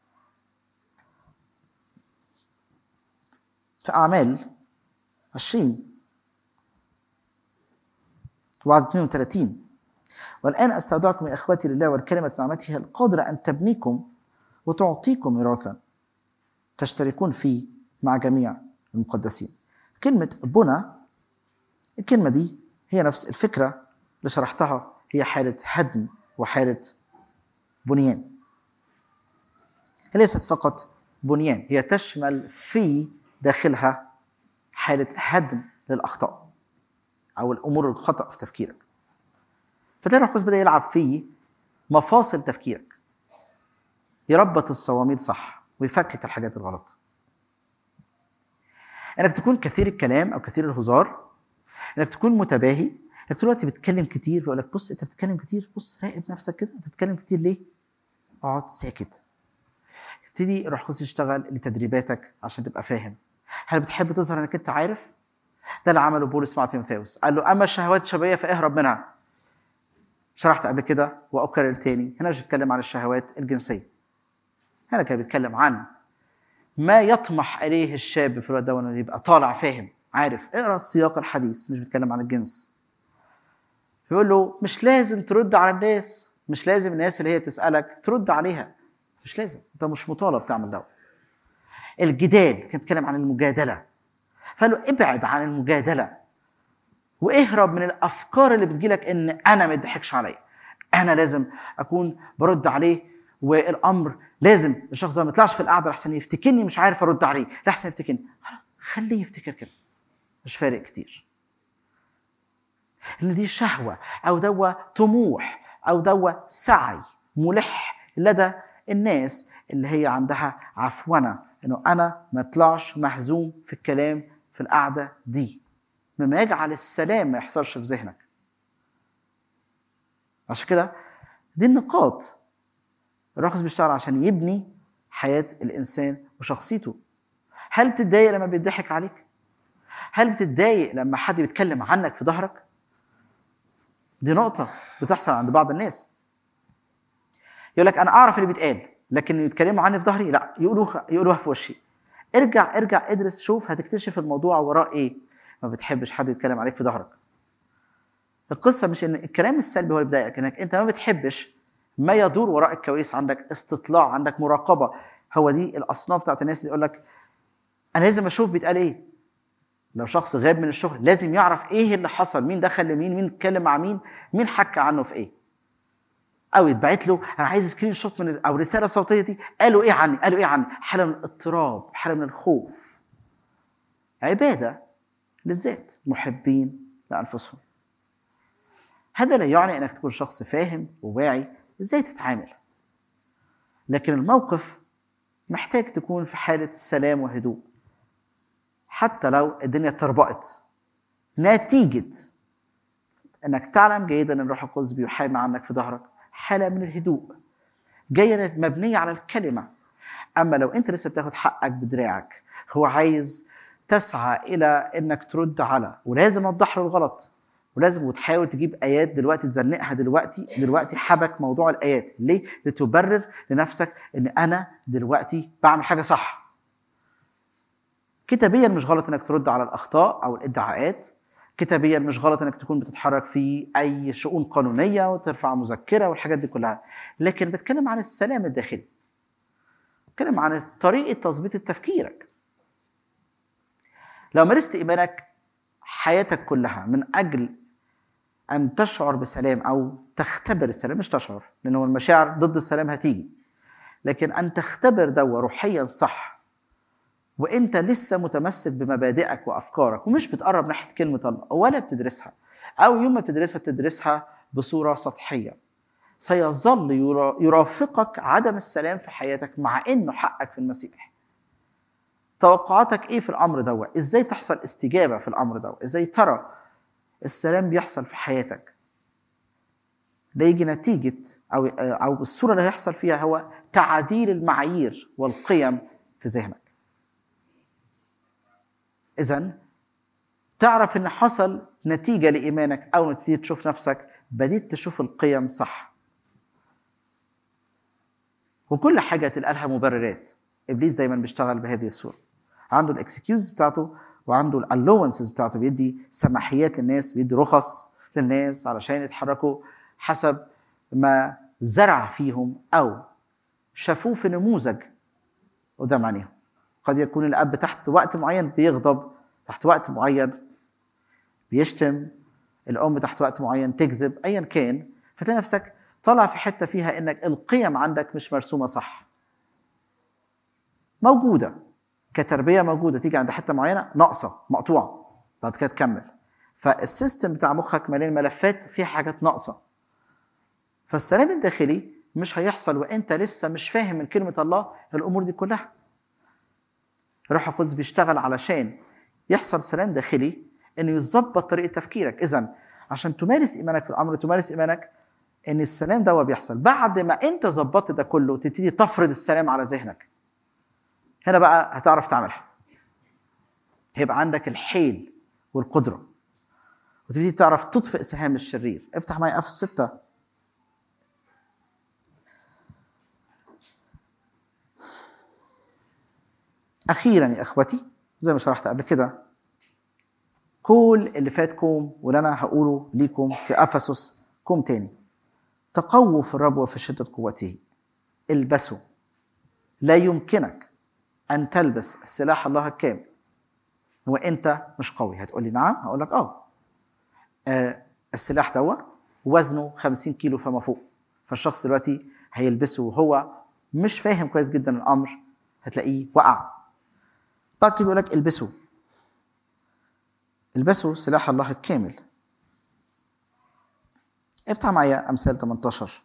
في أعمال 20 وعد 32 والآن أستودعكم يا إخوتي لله والكلمة نعمته القادرة أن تبنيكم وتعطيكم ميراثا تشتركون فيه مع جميع المقدسين كلمة بنى الكلمة دي هي نفس الفكرة اللي شرحتها هي حالة هدم وحالة بنيان ليست فقط بنيان هي تشمل في داخلها حالة هدم للأخطاء أو الأمور الخطأ في تفكيرك فتلاقي الروح القدس بدأ يلعب في مفاصل تفكيرك يربط الصواميل صح ويفكك الحاجات الغلط انك تكون كثير الكلام او كثير الهزار انك تكون متباهي انك طول الوقت بتتكلم كتير فيقول لك بص انت بتتكلم كتير بص راقب نفسك كده انت بتتكلم كتير ليه؟ اقعد ساكت ابتدي الروح القدس يشتغل لتدريباتك عشان تبقى فاهم هل بتحب تظهر انك انت عارف؟ ده اللي عمله بولس مع تيموثاوس قال له اما الشهوات الشبابيه فاهرب منها شرحت قبل كده واكرر تاني هنا مش بتكلم عن الشهوات الجنسيه هنا كان بيتكلم عن ما يطمح اليه الشاب في الوقت ده انه يبقى طالع فاهم عارف اقرا السياق الحديث مش بيتكلم عن الجنس بيقول له مش لازم ترد على الناس مش لازم الناس اللي هي تسالك ترد عليها مش لازم انت مش مطالب تعمل ده الجدال كان بيتكلم عن المجادله فقال له ابعد عن المجادله واهرب من الافكار اللي بتجيلك ان انا ما يضحكش عليا انا لازم اكون برد عليه والامر لازم الشخص ده ما يطلعش في القعده لحسن يفتكرني مش عارف ارد عليه لحسن يفتكرني خلاص خليه يفتكر كده مش فارق كتير ان دي شهوه او دوا طموح او دوا سعي ملح لدى الناس اللي هي عندها عفونه انه انا ما اطلعش مهزوم في الكلام في القعده دي مما يجعل السلام ما يحصلش في ذهنك عشان كده دي النقاط الرقص بيشتغل عشان يبني حياة الإنسان وشخصيته هل بتتضايق لما بيضحك عليك؟ هل بتتضايق لما حد بيتكلم عنك في ظهرك؟ دي نقطة بتحصل عند بعض الناس يقول لك أنا أعرف اللي بيتقال لكن يتكلموا عني في ظهري لا يقولوها يقولوها في وشي ارجع ارجع ادرس شوف هتكتشف الموضوع وراه ايه ما بتحبش حد يتكلم عليك في ظهرك القصة مش ان الكلام السلبي هو اللي بيضايقك انك انت ما بتحبش ما يدور وراء الكواليس عندك استطلاع عندك مراقبه هو دي الاصناف بتاعت الناس اللي يقول لك انا لازم اشوف بيتقال ايه لو شخص غاب من الشغل لازم يعرف ايه اللي حصل مين دخل لمين مين اتكلم مع مين مين حكى عنه في ايه او يتبعت له انا عايز سكرين شوت من او رساله صوتيه دي قالوا ايه عني قالوا ايه عني حاله من الاضطراب حاله من الخوف عباده للذات محبين لانفسهم هذا لا يعني انك تكون شخص فاهم وواعي ازاي تتعامل لكن الموقف محتاج تكون في حالة سلام وهدوء حتى لو الدنيا اتربقت نتيجة انك تعلم جيدا ان الروح القدس بيحامي عنك في ظهرك حالة من الهدوء جاية مبنية على الكلمة اما لو انت لسه بتاخد حقك بدراعك هو عايز تسعى الى انك ترد على ولازم اوضح له الغلط ولازم وتحاول تجيب ايات دلوقتي تزنقها دلوقتي دلوقتي حبك موضوع الايات ليه لتبرر لنفسك ان انا دلوقتي بعمل حاجه صح كتابيا مش غلط انك ترد على الاخطاء او الادعاءات كتابيا مش غلط انك تكون بتتحرك في اي شؤون قانونيه وترفع مذكره والحاجات دي كلها لكن بتكلم عن السلام الداخلي بتكلم عن طريقه تظبيط تفكيرك لو مارست ايمانك حياتك كلها من اجل ان تشعر بسلام او تختبر السلام مش تشعر لانه المشاعر ضد السلام هتيجي لكن ان تختبر دوا روحيا صح وانت لسه متمسك بمبادئك وافكارك ومش بتقرب ناحيه كلمه الله ولا بتدرسها او يوم ما بتدرسها بتدرسها بصوره سطحيه سيظل يرا- يرافقك عدم السلام في حياتك مع انه حقك في المسيح توقعاتك ايه في الامر ده ازاي تحصل استجابه في الامر ده ازاي ترى السلام بيحصل في حياتك ده يجي نتيجه او او الصوره اللي هيحصل فيها هو تعديل المعايير والقيم في ذهنك اذا تعرف ان حصل نتيجه لايمانك او نتيجه تشوف نفسك بديت تشوف القيم صح وكل حاجه تلقى لها مبررات ابليس دايما بيشتغل بهذه الصوره عنده الاكسكيوز بتاعته وعنده الالونسز بتاعته بيدي سماحيات للناس بيدي رخص للناس علشان يتحركوا حسب ما زرع فيهم او شافوه في نموذج قدام عينيهم قد يكون الاب تحت وقت معين بيغضب تحت وقت معين بيشتم الام تحت وقت معين تكذب ايا كان فتلاقي نفسك طالع في حته فيها انك القيم عندك مش مرسومه صح موجوده كتربيه موجوده تيجي عند حته معينه ناقصه مقطوعه بعد كده تكمل فالسيستم بتاع مخك مليان ملفات فيها حاجات ناقصه فالسلام الداخلي مش هيحصل وانت لسه مش فاهم من كلمه الله الامور دي كلها الروح القدس بيشتغل علشان يحصل سلام داخلي انه يظبط طريقه تفكيرك اذا عشان تمارس ايمانك في الامر تمارس ايمانك ان السلام ده بيحصل بعد ما انت ظبطت ده كله تبتدي تفرض السلام على ذهنك هنا بقى هتعرف تعملها هيبقى عندك الحيل والقدره وتبتدي تعرف تطفئ سهام الشرير افتح معي افس 6 اخيرا يا اخوتي زي ما شرحت قبل كده كل اللي فاتكم واللي انا هقوله ليكم في افسس كوم تاني تقووا في الرب وفي شده قوته البسوا لا يمكنك ان تلبس سلاح الله الكامل وانت مش قوي هتقول لي نعم هقول لك اه, آه السلاح ده وزنه 50 كيلو فما فوق فالشخص دلوقتي هيلبسه وهو مش فاهم كويس جدا الامر هتلاقيه وقع بعد كده بيقول لك البسوا البسوا سلاح الله الكامل افتح معايا امثال 18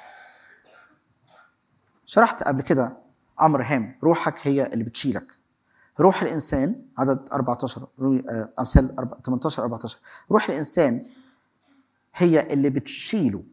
شرحت قبل كده امر هام روحك هي اللي بتشيلك روح الانسان عدد 14 امثال 18 14 روح الانسان هي اللي بتشيله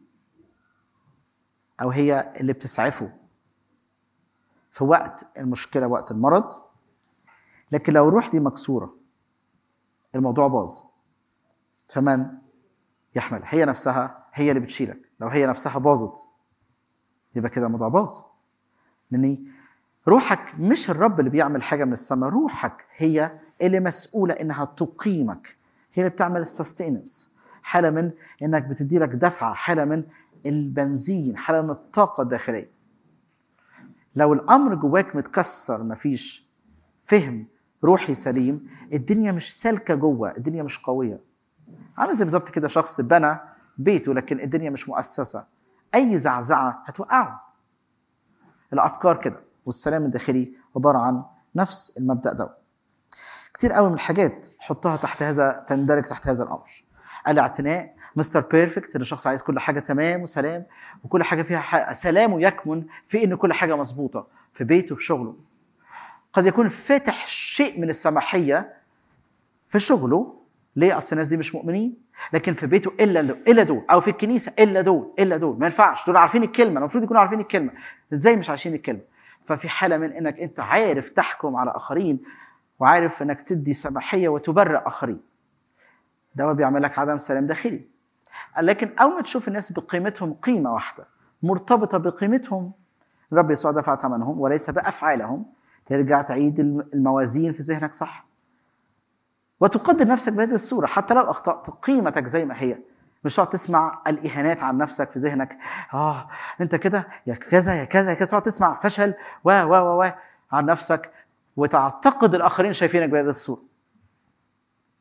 او هي اللي بتسعفه في وقت المشكله وقت المرض لكن لو الروح دي مكسوره الموضوع باظ فمن يحمل هي نفسها هي اللي بتشيلك لو هي نفسها باظت يبقى كده الموضوع باظ لان روحك مش الرب اللي بيعمل حاجه من السماء روحك هي اللي مسؤوله انها تقيمك هي اللي بتعمل السستيننس حاله من انك بتدي لك دفعه حاله من البنزين حاله من الطاقه الداخليه لو الامر جواك متكسر مفيش فهم روحي سليم الدنيا مش سالكه جوه الدنيا مش قويه عامل زي بالظبط كده شخص بنى بيته لكن الدنيا مش مؤسسه اي زعزعه هتوقعه الافكار كده والسلام الداخلي عباره عن نفس المبدا ده كتير قوي من الحاجات حطها تحت هذا تندرج تحت هذا الامر الاعتناء مستر بيرفكت ان الشخص عايز كل حاجه تمام وسلام وكل حاجه فيها حق. سلامه يكمن في ان كل حاجه مظبوطه في بيته في شغله قد يكون فاتح شيء من السماحيه في شغله ليه اصل الناس دي مش مؤمنين لكن في بيته الا الا دول او في الكنيسه الا دول الا دول ما ينفعش دول عارفين الكلمه المفروض يكونوا عارفين الكلمه ازاي مش عارفين الكلمه ففي حاله من انك انت عارف تحكم على اخرين وعارف انك تدي سماحيه وتبرئ اخرين ده بيعمل لك عدم سلام داخلي لكن اول ما تشوف الناس بقيمتهم قيمه واحده مرتبطه بقيمتهم الرب يسوع دفع ثمنهم وليس بافعالهم ترجع تعيد الموازين في ذهنك صح وتقدر نفسك بهذه الصورة حتى لو أخطأت قيمتك زي ما هي مش تقعد تسمع الإهانات عن نفسك في ذهنك آه أنت كده يا كذا يا كذا يا كذا تقعد تسمع فشل و و و و عن نفسك وتعتقد الآخرين شايفينك بهذه الصورة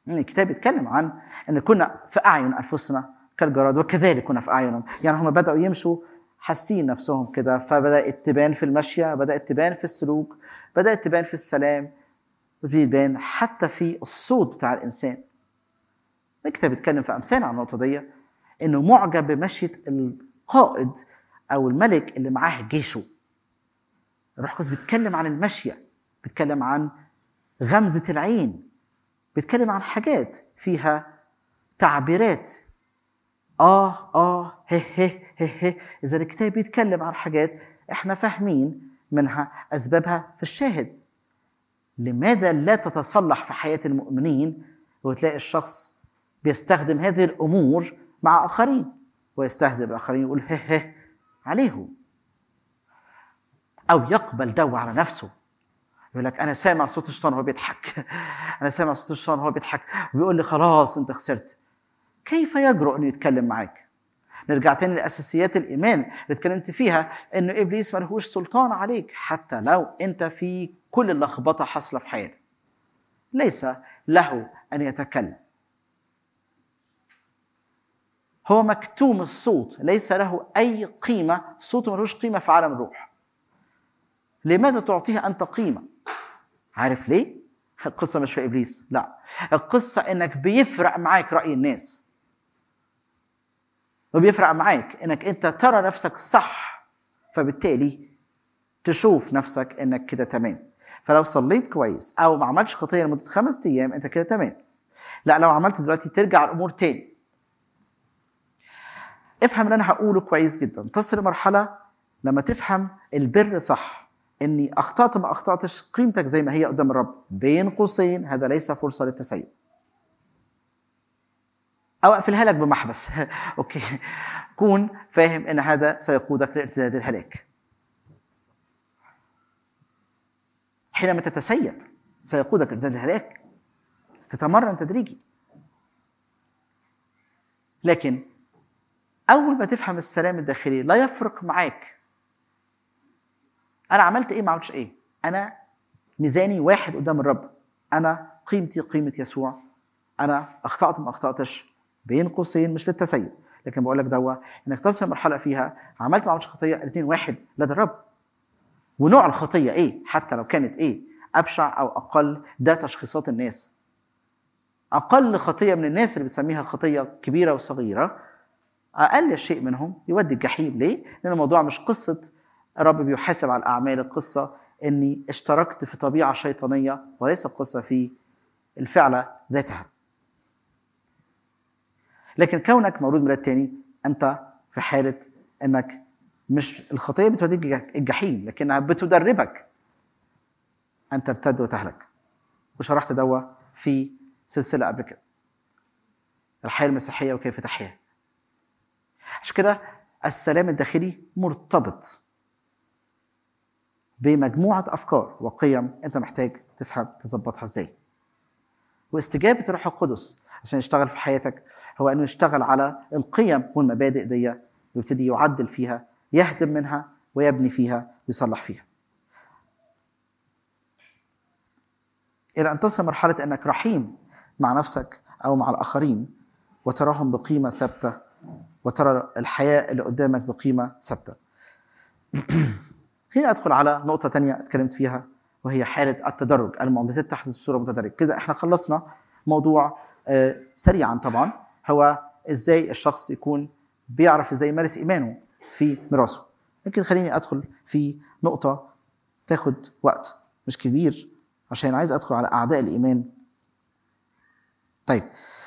إن الكتاب يتكلم عن ان كنا في اعين انفسنا كالجراد وكذلك كنا في اعينهم يعني هم بداوا يمشوا حاسين نفسهم كده فبدات تبان في المشيه بدات تبان في السلوك بدات تبان في السلام وتبتدي تبان حتى في الصوت بتاع الانسان الكتاب بيتكلم في امثال عن النقطه دي انه معجب بمشيه القائد او الملك اللي معاه جيشه الروح القدس بيتكلم عن المشيه بيتكلم عن غمزه العين بيتكلم عن حاجات فيها تعبيرات اه اه هه هه هه هه اذا الكتاب بيتكلم عن حاجات احنا فاهمين منها اسبابها في الشاهد لماذا لا تتصلح في حياه المؤمنين وتلاقي الشخص بيستخدم هذه الامور مع اخرين ويستهزئ بالاخرين يقول هه هه عليهم او يقبل دو على نفسه يقول لك انا سامع صوت الشيطان وهو بيضحك انا سامع صوت الشيطان وهو بيضحك وبيقول لي خلاص انت خسرت كيف يجرؤ انه يتكلم معاك نرجع تاني لاساسيات الايمان اللي اتكلمت فيها انه ابليس ملهوش سلطان عليك حتى لو انت في كل اللخبطه حاصله في حياتك ليس له ان يتكلم هو مكتوم الصوت ليس له اي قيمه صوته ملوش قيمه في عالم الروح لماذا تعطيه انت قيمه عارف ليه القصه مش في ابليس لا القصه انك بيفرق معاك راي الناس وبيفرق معاك انك انت ترى نفسك صح فبالتالي تشوف نفسك انك كده تمام فلو صليت كويس او ما عملتش خطيه لمده خمس ايام انت كده تمام لا لو عملت دلوقتي ترجع الامور تاني افهم اللي انا هقوله كويس جدا تصل لمرحله لما تفهم البر صح اني اخطات ما اخطاتش قيمتك زي ما هي قدام الرب بين قوسين هذا ليس فرصه للتسيب او اقفلها لك بمحبس اوكي كون فاهم ان هذا سيقودك لارتداد الهلاك حينما تتسيب سيقودك لارتداد الهلاك تتمرن تدريجي لكن اول ما تفهم السلام الداخلي لا يفرق معاك انا عملت ايه ما عملتش ايه انا ميزاني واحد قدام الرب انا قيمتي قيمه يسوع انا اخطات ما اخطاتش بين قوسين مش للتسيب لكن بقول لك دوا انك تصل مرحله فيها عملت ما عملتش خطيه الاثنين واحد لدى الرب ونوع الخطيه ايه حتى لو كانت ايه ابشع او اقل ده تشخيصات الناس اقل خطيه من الناس اللي بتسميها خطيه كبيره وصغيره اقل شيء منهم يودي الجحيم ليه لان الموضوع مش قصه الرب بيحاسب على الاعمال القصه اني اشتركت في طبيعه شيطانيه وليس القصه في الفعله ذاتها لكن كونك مولود ميلاد تاني انت في حاله انك مش الخطيه بتوديك الجحيم لكنها بتدربك ان ترتد وتهلك وشرحت دوا في سلسله قبل كده الحياه المسيحيه وكيف تحياها عشان كده السلام الداخلي مرتبط بمجموعه افكار وقيم انت محتاج تفهم تظبطها ازاي واستجابه الروح القدس عشان يشتغل في حياتك هو انه يشتغل على القيم والمبادئ دي ويبتدي يعدل فيها يهدم منها ويبني فيها ويصلح فيها الى ان تصل مرحله انك رحيم مع نفسك او مع الاخرين وتراهم بقيمه ثابته وترى الحياه اللي قدامك بقيمه ثابته هنا ادخل على نقطه تانية اتكلمت فيها وهي حاله التدرج المعجزات تحدث بصوره متدرجه كده احنا خلصنا موضوع آه سريعا طبعا هو ازاي الشخص يكون بيعرف ازاي يمارس ايمانه في ميراثه لكن خليني ادخل في نقطه تاخد وقت مش كبير عشان عايز ادخل على اعداء الايمان طيب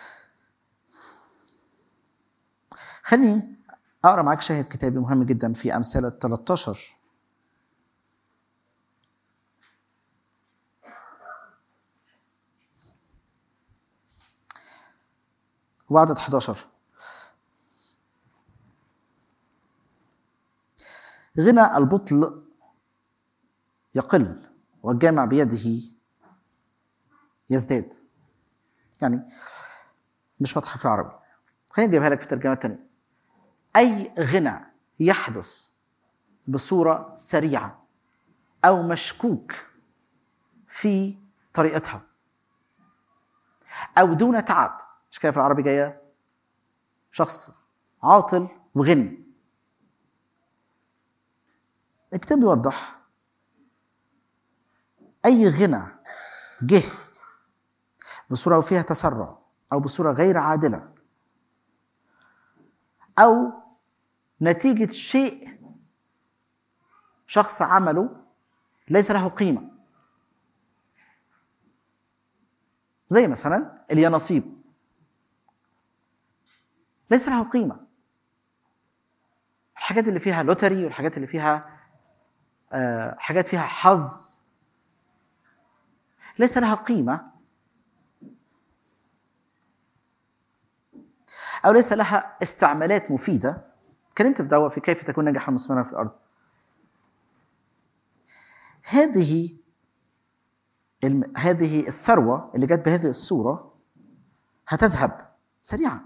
خليني اقرا معاك شاهد كتابي مهم جدا في امثله 13 وعدد 11 غنى البطل يقل والجامع بيده يزداد يعني مش واضحه في العربي خليني اجيبها لك في ترجمه تانية اي غنى يحدث بصوره سريعه او مشكوك في طريقتها او دون تعب مش كده في العربي جايه شخص عاطل وغني الكتاب بيوضح اي غنى جه بصوره فيها تسرع او بصوره غير عادله او نتيجه شيء شخص عمله ليس له قيمه زي مثلا اليانصيب ليس له قيمه الحاجات اللي فيها لوتري والحاجات اللي فيها آه، حاجات فيها حظ ليس لها قيمه او ليس لها استعمالات مفيده اتكلمت في دواء في كيف تكون ناجحا مثمرا في الارض هذه الم... هذه الثروه اللي جت بهذه الصوره هتذهب سريعا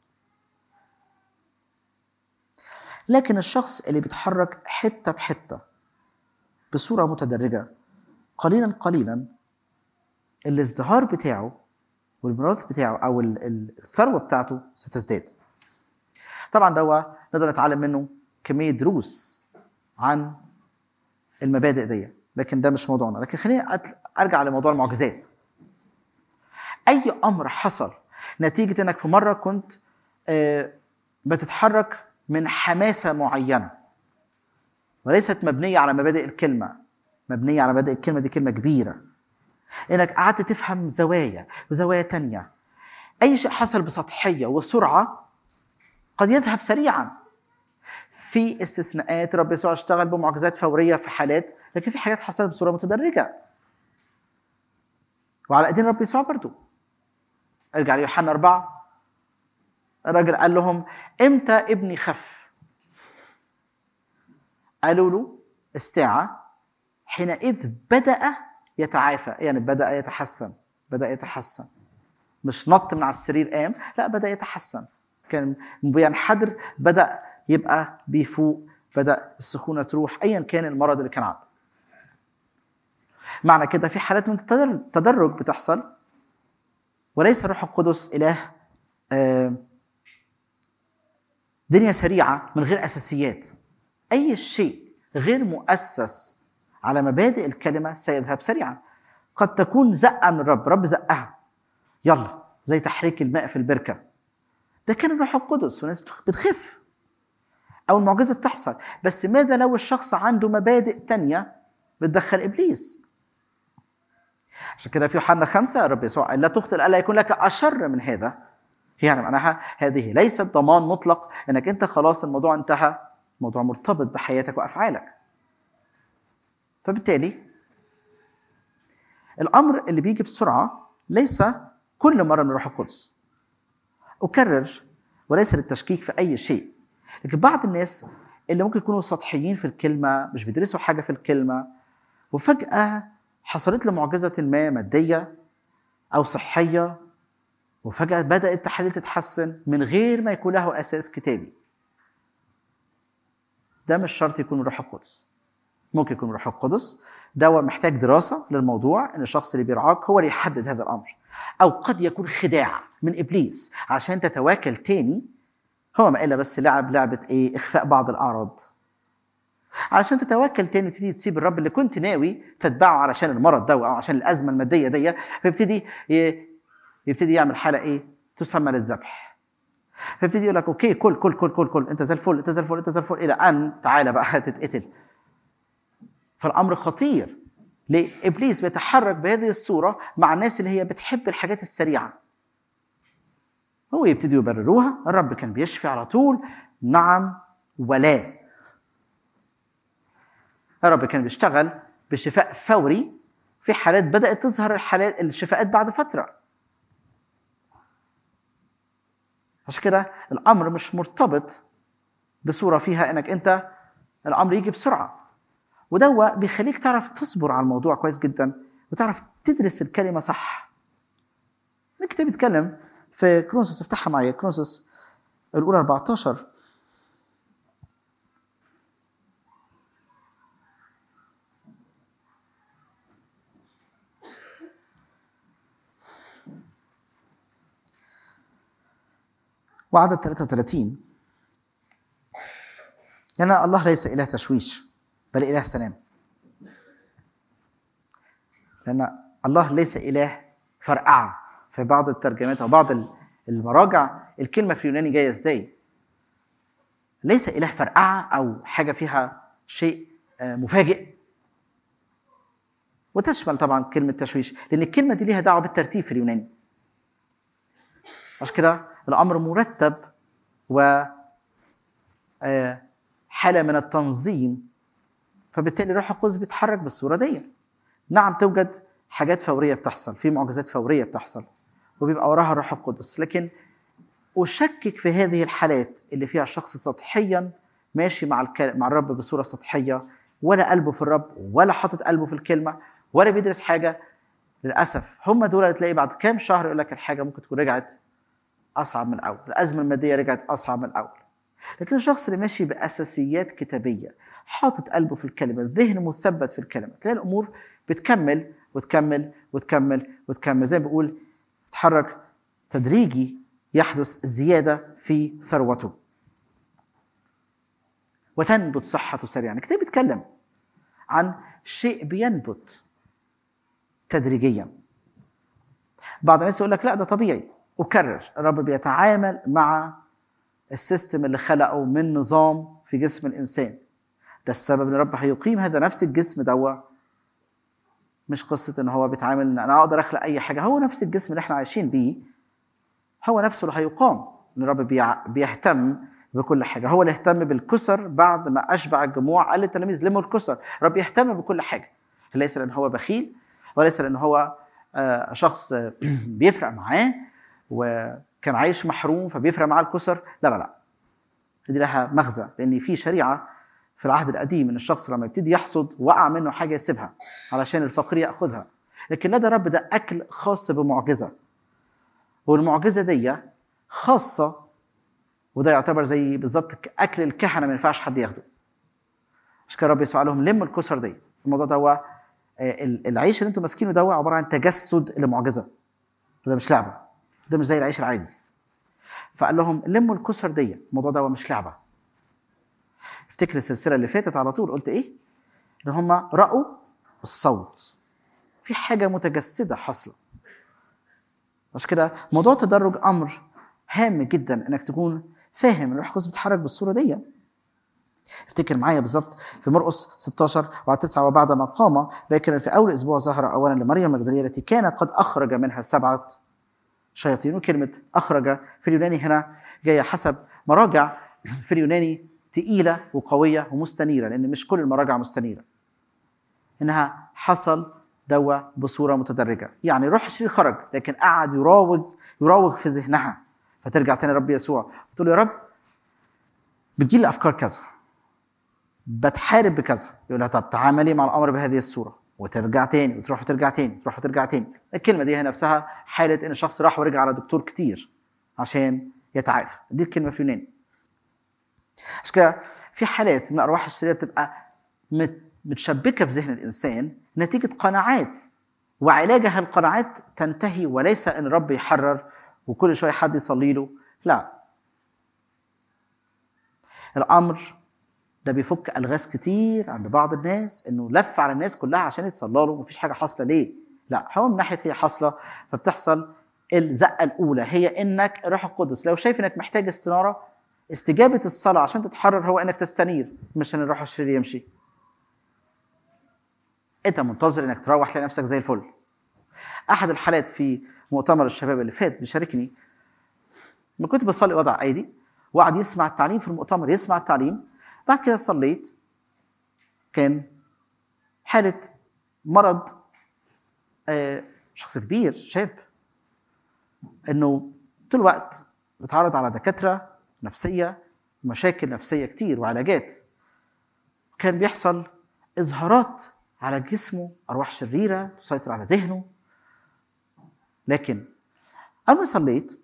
لكن الشخص اللي بيتحرك حته بحته بصوره متدرجه قليلا قليلا الازدهار بتاعه والميراث بتاعه او ال- ال- الثروه بتاعته ستزداد. طبعا دوا نقدر نتعلم منه كميه دروس عن المبادئ دي لكن ده مش موضوعنا لكن خليني أت- ارجع لموضوع المعجزات. اي امر حصل نتيجه انك في مره كنت آه، بتتحرك من حماسه معينه وليست مبنيه على مبادئ الكلمه مبنيه على مبادئ الكلمه دي كلمه كبيره انك قعدت تفهم زوايا وزوايا تانية اي شيء حصل بسطحيه وسرعه قد يذهب سريعا في استثناءات رب يسوع اشتغل بمعجزات فوريه في حالات لكن في حاجات حصلت بصوره متدرجه وعلى ايدين رب يسوع برضو ارجع ليوحنا أربعة الراجل قال لهم امتى ابني خف قالوا له الساعة حينئذ بدأ يتعافى يعني بدأ يتحسن بدأ يتحسن مش نط من على السرير قام لا بدأ يتحسن كان بينحدر بدأ يبقى بيفوق بدأ السخونة تروح أيا كان المرض اللي كان عنده معنى كده في حالات من التدرج تدرج بتحصل وليس الروح القدس إله آه، دنيا سريعة من غير أساسيات أي شيء غير مؤسس على مبادئ الكلمة سيذهب سريعا قد تكون زقة من الرب رب زقها يلا زي تحريك الماء في البركة ده كان الروح القدس وناس بتخ- بتخف أو المعجزة بتحصل بس ماذا لو الشخص عنده مبادئ تانية بتدخل إبليس عشان كده في يوحنا خمسة الرب يسوع قال لا تخطئ ألا يكون لك أشر من هذا يعني معناها هذه ليست ضمان مطلق انك انت خلاص الموضوع انتهى موضوع مرتبط بحياتك وافعالك فبالتالي الامر اللي بيجي بسرعه ليس كل مره من الروح القدس اكرر وليس للتشكيك في اي شيء لكن بعض الناس اللي ممكن يكونوا سطحيين في الكلمه مش بيدرسوا حاجه في الكلمه وفجاه حصلت له معجزه ما ماديه او صحيه وفجأة بدأت التحاليل تتحسن من غير ما يكون له أساس كتابي. ده مش شرط يكون الروح القدس. ممكن يكون الروح القدس ده محتاج دراسة للموضوع إن الشخص اللي بيرعاك هو اللي يحدد هذا الأمر. أو قد يكون خداع من إبليس عشان تتواكل تاني هو ما إلا بس لعب لعبة إيه؟ إخفاء بعض الأعراض. علشان تتوكل تاني وتبتدي تسيب الرب اللي كنت ناوي تتبعه علشان المرض ده او عشان الازمه الماديه دي فيبتدي ي- يبتدي يعمل حاله ايه؟ تسمى للذبح. فيبتدي يقول لك اوكي كل كل كل كل كل انت زي الفل انت زي الفل انت زي الفل الى ان تعالى بقى هتتقتل. فالامر خطير. ليه؟ ابليس بيتحرك بهذه الصوره مع الناس اللي هي بتحب الحاجات السريعه. هو يبتدي يبرروها الرب كان بيشفي على طول نعم ولا الرب كان بيشتغل بشفاء فوري في حالات بدأت تظهر الحالات الشفاءات بعد فترة عشان كده الأمر مش مرتبط بصورة فيها إنك أنت الأمر يجي بسرعة وده بيخليك تعرف تصبر على الموضوع كويس جدا وتعرف تدرس الكلمة صح الكتاب بيتكلم في كرونسوس افتحها معايا كرونسوس الأولى 14 وعدد 33 لأن الله ليس إله تشويش بل إله سلام لأن الله ليس إله فرقعة في بعض الترجمات أو بعض المراجع الكلمة في اليوناني جاية إزاي ليس إله فرقعة أو حاجة فيها شيء مفاجئ وتشمل طبعا كلمة تشويش لأن الكلمة دي ليها دعوة بالترتيب في اليوناني عشان كده الأمر مرتب و حالة من التنظيم فبالتالي الروح القدس بيتحرك بالصورة دي نعم توجد حاجات فورية بتحصل في معجزات فورية بتحصل وبيبقى وراها الروح القدس لكن أشكك في هذه الحالات اللي فيها شخص سطحيا ماشي مع مع الرب بصورة سطحية ولا قلبه في الرب ولا حاطط قلبه في الكلمة ولا بيدرس حاجة للأسف هم دول اللي تلاقي بعد كام شهر يقول لك الحاجة ممكن تكون رجعت أصعب من الأول الأزمة المادية رجعت أصعب من الأول لكن الشخص اللي ماشي بأساسيات كتابية حاطط قلبه في الكلمة ذهنه مثبت في الكلمة تلاقي الأمور بتكمل وتكمل وتكمل وتكمل زي ما بقول تحرك تدريجي يحدث زيادة في ثروته وتنبت صحته سريعا الكتاب بيتكلم عن شيء بينبت تدريجيا بعض الناس يقول لك لا ده طبيعي أكرر الرب بيتعامل مع السيستم اللي خلقه من نظام في جسم الإنسان ده السبب ان الرب هيقيم هذا نفس الجسم دوا مش قصة ان هو بيتعامل ان انا اقدر اخلق اي حاجة هو نفس الجسم اللي احنا عايشين بيه هو نفسه اللي هيقام ان الرب بيهتم بكل حاجة هو اللي اهتم بالكسر بعد ما اشبع الجموع قال للتلاميذ لموا الكسر الرب يهتم بكل حاجة ليس لان هو بخيل وليس لان هو شخص بيفرق معاه وكان عايش محروم فبيفرق معاه الكسر لا لا لا دي لها مغزى لان في شريعه في العهد القديم ان الشخص لما يبتدي يحصد وقع منه حاجه يسيبها علشان الفقير ياخذها لكن لدى الرب ده اكل خاص بمعجزه والمعجزه دي خاصه وده يعتبر زي بالظبط اكل الكهنه ما ينفعش حد ياخده عشان كده الرب يسوع لهم لم الكسر دي الموضوع ده هو العيش اللي انتم ماسكينه ده عباره عن تجسد لمعجزه ده مش لعبه ده مش زي العيش العادي فقال لهم لموا الكسر دي الموضوع ده مش لعبه افتكر السلسله اللي فاتت على طول قلت ايه ان هم راوا الصوت في حاجه متجسده حاصله عشان كده موضوع التدرج امر هام جدا انك تكون فاهم الروح القدس بيتحرك بالصوره دي افتكر معايا بالظبط في مرقس 16 وعلى 9 وبعد ما قام باكرا في اول اسبوع ظهر اولا لمريم المجدليه التي كان قد اخرج منها سبعه شياطين وكلمه اخرج في اليوناني هنا جايه حسب مراجع في اليوناني تقيله وقويه ومستنيره لان مش كل المراجع مستنيره انها حصل دوا بصوره متدرجه يعني روح الشرير خرج لكن قعد يراوغ يراوغ في ذهنها فترجع تاني رب يسوع تقول له يا رب بتجيلي افكار كذا بتحارب بكذا يقول لها طب تعاملي مع الامر بهذه الصوره وترجع تاني وتروح وترجع تاني تروح وترجع تاني الكلمه دي هي نفسها حاله ان شخص راح ورجع على دكتور كتير عشان يتعافى دي الكلمه في اليوناني عشان كده في حالات من الارواح الشريره بتبقى متشبكه في ذهن الانسان نتيجه قناعات وعلاجها القناعات تنتهي وليس ان الرب يحرر وكل شويه حد يصلي له لا الامر ده بيفك الغاز كتير عند بعض الناس انه لف على الناس كلها عشان يتصلى له مفيش حاجه حاصله ليه لا هو من ناحيه هي حاصله فبتحصل الزقه الاولى هي انك الروح القدس لو شايف انك محتاج استناره استجابه الصلاه عشان تتحرر هو انك تستنير مش ان الروح الشرير يمشي انت منتظر انك تروح تلاقي نفسك زي الفل احد الحالات في مؤتمر الشباب اللي فات بيشاركني ما كنت بصلي وضع ايدي وقعد يسمع التعليم في المؤتمر يسمع التعليم بعد كده صليت كان حالة مرض شخص كبير شاب انه طول الوقت بيتعرض على دكاترة نفسية مشاكل نفسية كتير وعلاجات كان بيحصل إظهارات على جسمه أرواح شريرة تسيطر على ذهنه لكن أول ما صليت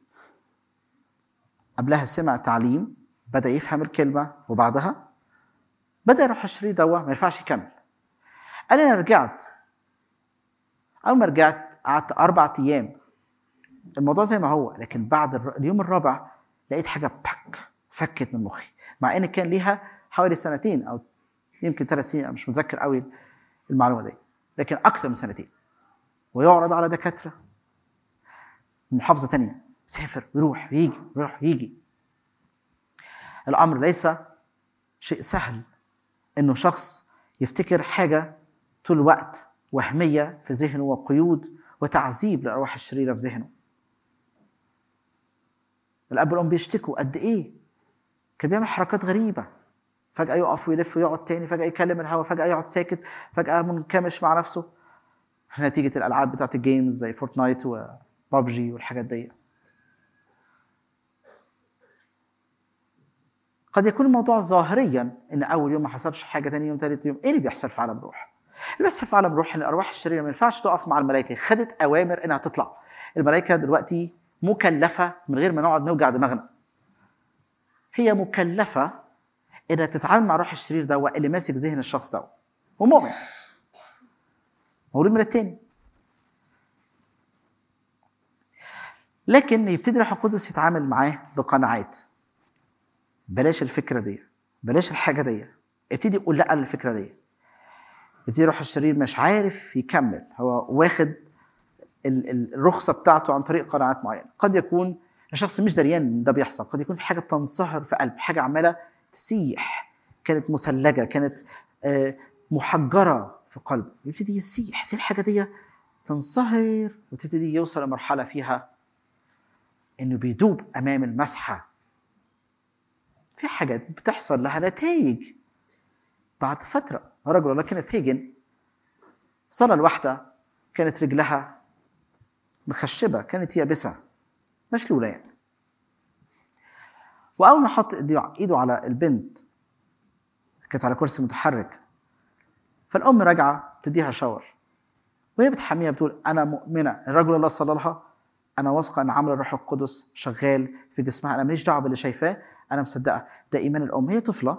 قبلها سمع تعليم بدأ يفهم الكلمة وبعدها بدأ يروح الشرير دوا ما ينفعش يكمل قال أنا رجعت أول ما رجعت قعدت أربع أيام الموضوع زي ما هو لكن بعد اليوم الرابع لقيت حاجه باك فكت من مخي مع ان كان ليها حوالي سنتين او يمكن ثلاث سنين انا مش متذكر قوي المعلومه دي لكن اكثر من سنتين ويعرض على دكاتره من محافظه تانية سافر يروح يجي يروح يجي الامر ليس شيء سهل انه شخص يفتكر حاجه طول الوقت وهميه في ذهنه وقيود وتعذيب للارواح الشريره في ذهنه الاب والام بيشتكوا قد ايه كان بيعمل حركات غريبه فجاه يقف ويلف ويقعد تاني فجاه يكلم الهواء فجاه يقعد ساكت فجاه منكمش مع نفسه نتيجه الالعاب بتاعت الجيمز زي فورتنايت وبابجي والحاجات دي قد يكون الموضوع ظاهريا ان اول يوم ما حصلش حاجه تاني يوم ثالث يوم ايه اللي بيحصل في عالم الروح؟ اللي بيحصل في عالم الروح ان الارواح الشريره ما ينفعش تقف مع الملائكه خدت اوامر انها تطلع الملائكه دلوقتي مكلفه من غير ما نقعد نوجع دماغنا هي مكلفه انها تتعامل مع الروح الشرير ده اللي ماسك ذهن الشخص ده ومؤمن مولود من التاني لكن يبتدي الروح القدس يتعامل معاه بقناعات بلاش الفكره دي بلاش الحاجه دي ابتدي يقول لا للفكره دي يبتدي الروح الشرير مش عارف يكمل هو واخد الرخصه بتاعته عن طريق قناعات معينه قد يكون الشخص مش دريان ان ده بيحصل قد يكون في حاجه بتنصهر في قلب حاجه عماله تسيح كانت مثلجه كانت محجره في قلبه يبتدي يسيح يبتدي الحاجه دي تنصهر وتبتدي يوصل لمرحله فيها انه بيدوب امام المسحه في حاجات بتحصل لها نتائج بعد فتره رجل الله كانت هيجن صلى الواحده كانت رجلها مخشبه كانت يابسه مشلوله يعني واول ما حط ايده على البنت كانت على كرسي متحرك فالام راجعه تديها شاور وهي بتحميها بتقول انا مؤمنه الرجل الله صلى لها انا واثقه ان عمل الروح القدس شغال في جسمها انا ماليش دعوه باللي شايفاه انا مصدقه ده ايمان الام هي طفله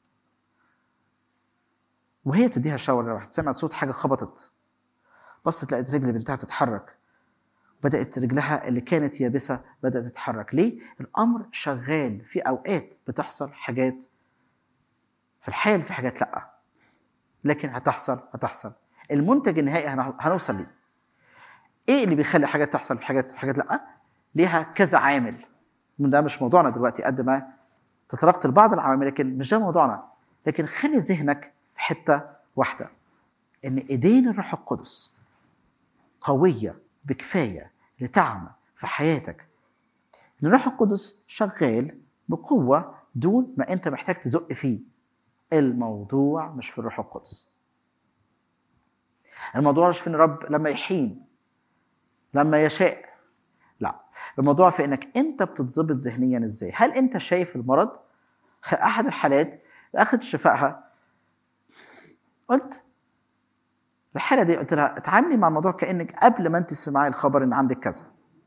وهي بتديها شاور راحت سمعت صوت حاجه خبطت بصت لقت رجل بنتها بتتحرك بدات رجلها اللي كانت يابسه بدات تتحرك ليه الامر شغال في اوقات بتحصل حاجات في الحال في حاجات لا لكن هتحصل هتحصل المنتج النهائي هنوصل ليه ايه اللي بيخلي حاجات تحصل في حاجات في حاجات لا ليها كذا عامل من ده مش موضوعنا دلوقتي قد ما تطرقت لبعض العوامل لكن مش ده موضوعنا لكن خلي ذهنك في حته واحده ان ايدين الروح القدس قويه بكفايه لتعمل في حياتك ان الروح القدس شغال بقوه دون ما انت محتاج تزق فيه الموضوع مش في الروح القدس الموضوع مش في ان الرب لما يحين لما يشاء لا الموضوع في انك انت بتتظبط ذهنيا ازاي هل انت شايف المرض احد الحالات اخذ شفائها قلت الحالة دي قلت لها اتعاملي مع الموضوع كأنك قبل ما انت تسمعي الخبر ان عندك كذا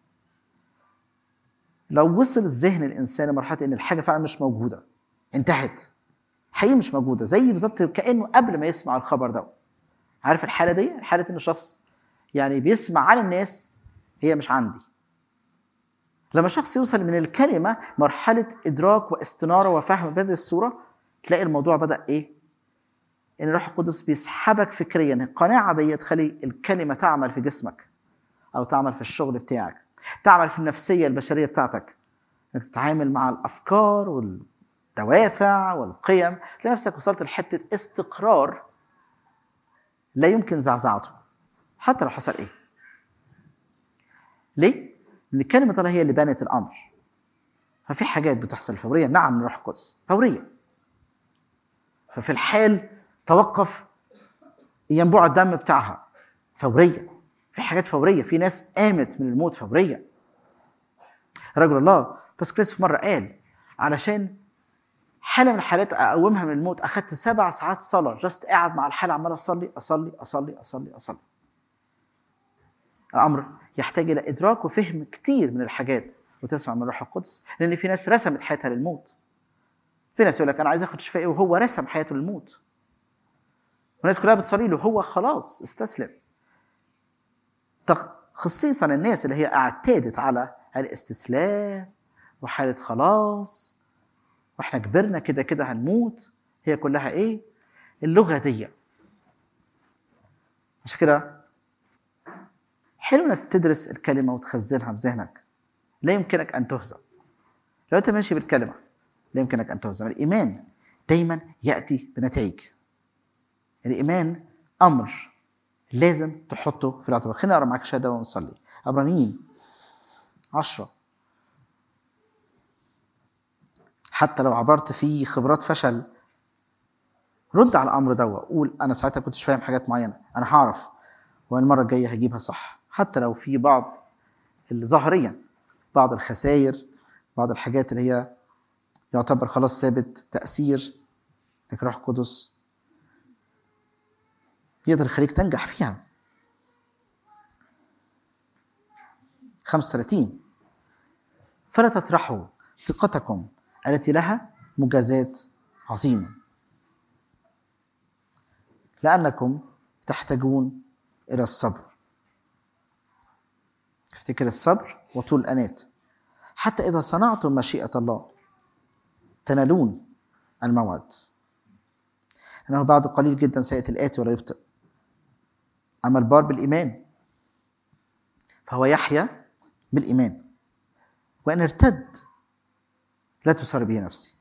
لو وصل الذهن الانسان لمرحله ان الحاجه فعلا مش موجوده انتهت حقيقي مش موجوده زي بالظبط كانه قبل ما يسمع الخبر ده عارف الحاله دي حاله ان شخص يعني بيسمع عن الناس هي مش عندي لما شخص يوصل من الكلمه مرحله ادراك واستناره وفهم بهذه الصوره تلاقي الموضوع بدا ايه ان الروح القدس بيسحبك فكريا القناعه دي تخلي الكلمه تعمل في جسمك او تعمل في الشغل بتاعك تعمل في النفسيه البشريه بتاعتك انك تتعامل مع الافكار والدوافع والقيم تلاقي نفسك وصلت لحته استقرار لا يمكن زعزعته حتى لو حصل ايه ليه؟ لان كلمه الله هي اللي بنت الامر ففي حاجات بتحصل فوريا نعم من الروح القدس فوريا ففي الحال توقف ينبوع الدم بتاعها فوريا في حاجات فوريه في ناس قامت من الموت فوريا رجل الله بس كريس مره قال علشان حاله من الحالات اقومها من الموت اخذت سبع ساعات صلاه جست قاعد مع الحاله عمال اصلي اصلي اصلي اصلي اصلي الامر يحتاج الى ادراك وفهم كتير من الحاجات وتسمع من الروح القدس لان في ناس رسمت حياتها للموت في ناس يقول لك انا عايز اخد شفائي وهو رسم حياته للموت والناس كلها بتصلي له هو خلاص استسلم خصيصا الناس اللي هي اعتادت على الاستسلام وحاله خلاص واحنا كبرنا كده كده هنموت هي كلها ايه اللغه دي عشان كده حلو انك تدرس الكلمه وتخزنها في ذهنك لا يمكنك ان تهزم لو انت ماشي بالكلمه لا يمكنك ان تهزم الايمان دايما ياتي بنتائج الايمان امر لازم تحطه في الاعتبار خلينا اقرا معاك شهاده ونصلي عبرانيين عشرة حتى لو عبرت في خبرات فشل رد على الامر ده وقول انا ساعتها كنتش فاهم حاجات معينه انا هعرف والمره الجايه هجيبها صح حتى لو في بعض اللي ظاهريا بعض الخسائر بعض الحاجات اللي هي يعتبر خلاص ثابت تاثير لكن روح القدس يقدر يخليك تنجح فيها 35 فلا تطرحوا ثقتكم التي لها مجازات عظيمه لانكم تحتاجون الى الصبر افتكر الصبر وطول الانات حتى اذا صنعتم مشيئه الله تنالون الموعد انه بعد قليل جدا سياتي الاتي ولا يبطئ اما البار بالايمان فهو يحيا بالايمان وان ارتد لا تسر به نفسي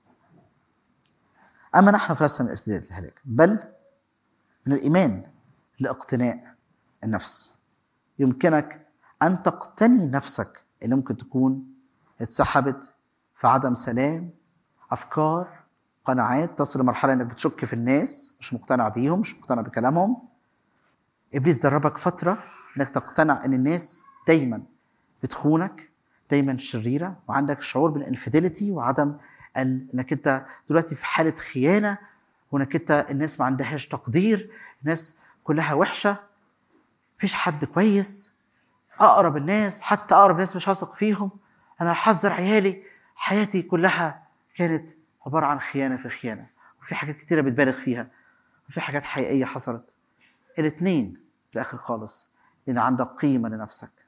اما نحن فلسنا من الارتداد للهلاك بل من الايمان لاقتناء النفس يمكنك ان تقتني نفسك اللي ممكن تكون اتسحبت في عدم سلام افكار قناعات تصل لمرحله انك بتشك في الناس مش مقتنع بيهم مش مقتنع بكلامهم ابليس دربك فتره انك تقتنع ان الناس دايما بتخونك دايما شريره وعندك شعور بالانفيديليتي وعدم ال- انك انت دلوقتي في حاله خيانه وانك انت الناس ما عندهاش تقدير الناس كلها وحشه مفيش حد كويس اقرب الناس حتى اقرب الناس مش هثق فيهم انا هحذر عيالي حياتي كلها كانت عباره عن خيانه في خيانه وفي حاجات كتيره بتبالغ فيها وفي حاجات حقيقيه حصلت الاثنين في الاخر خالص لان عندك قيمه لنفسك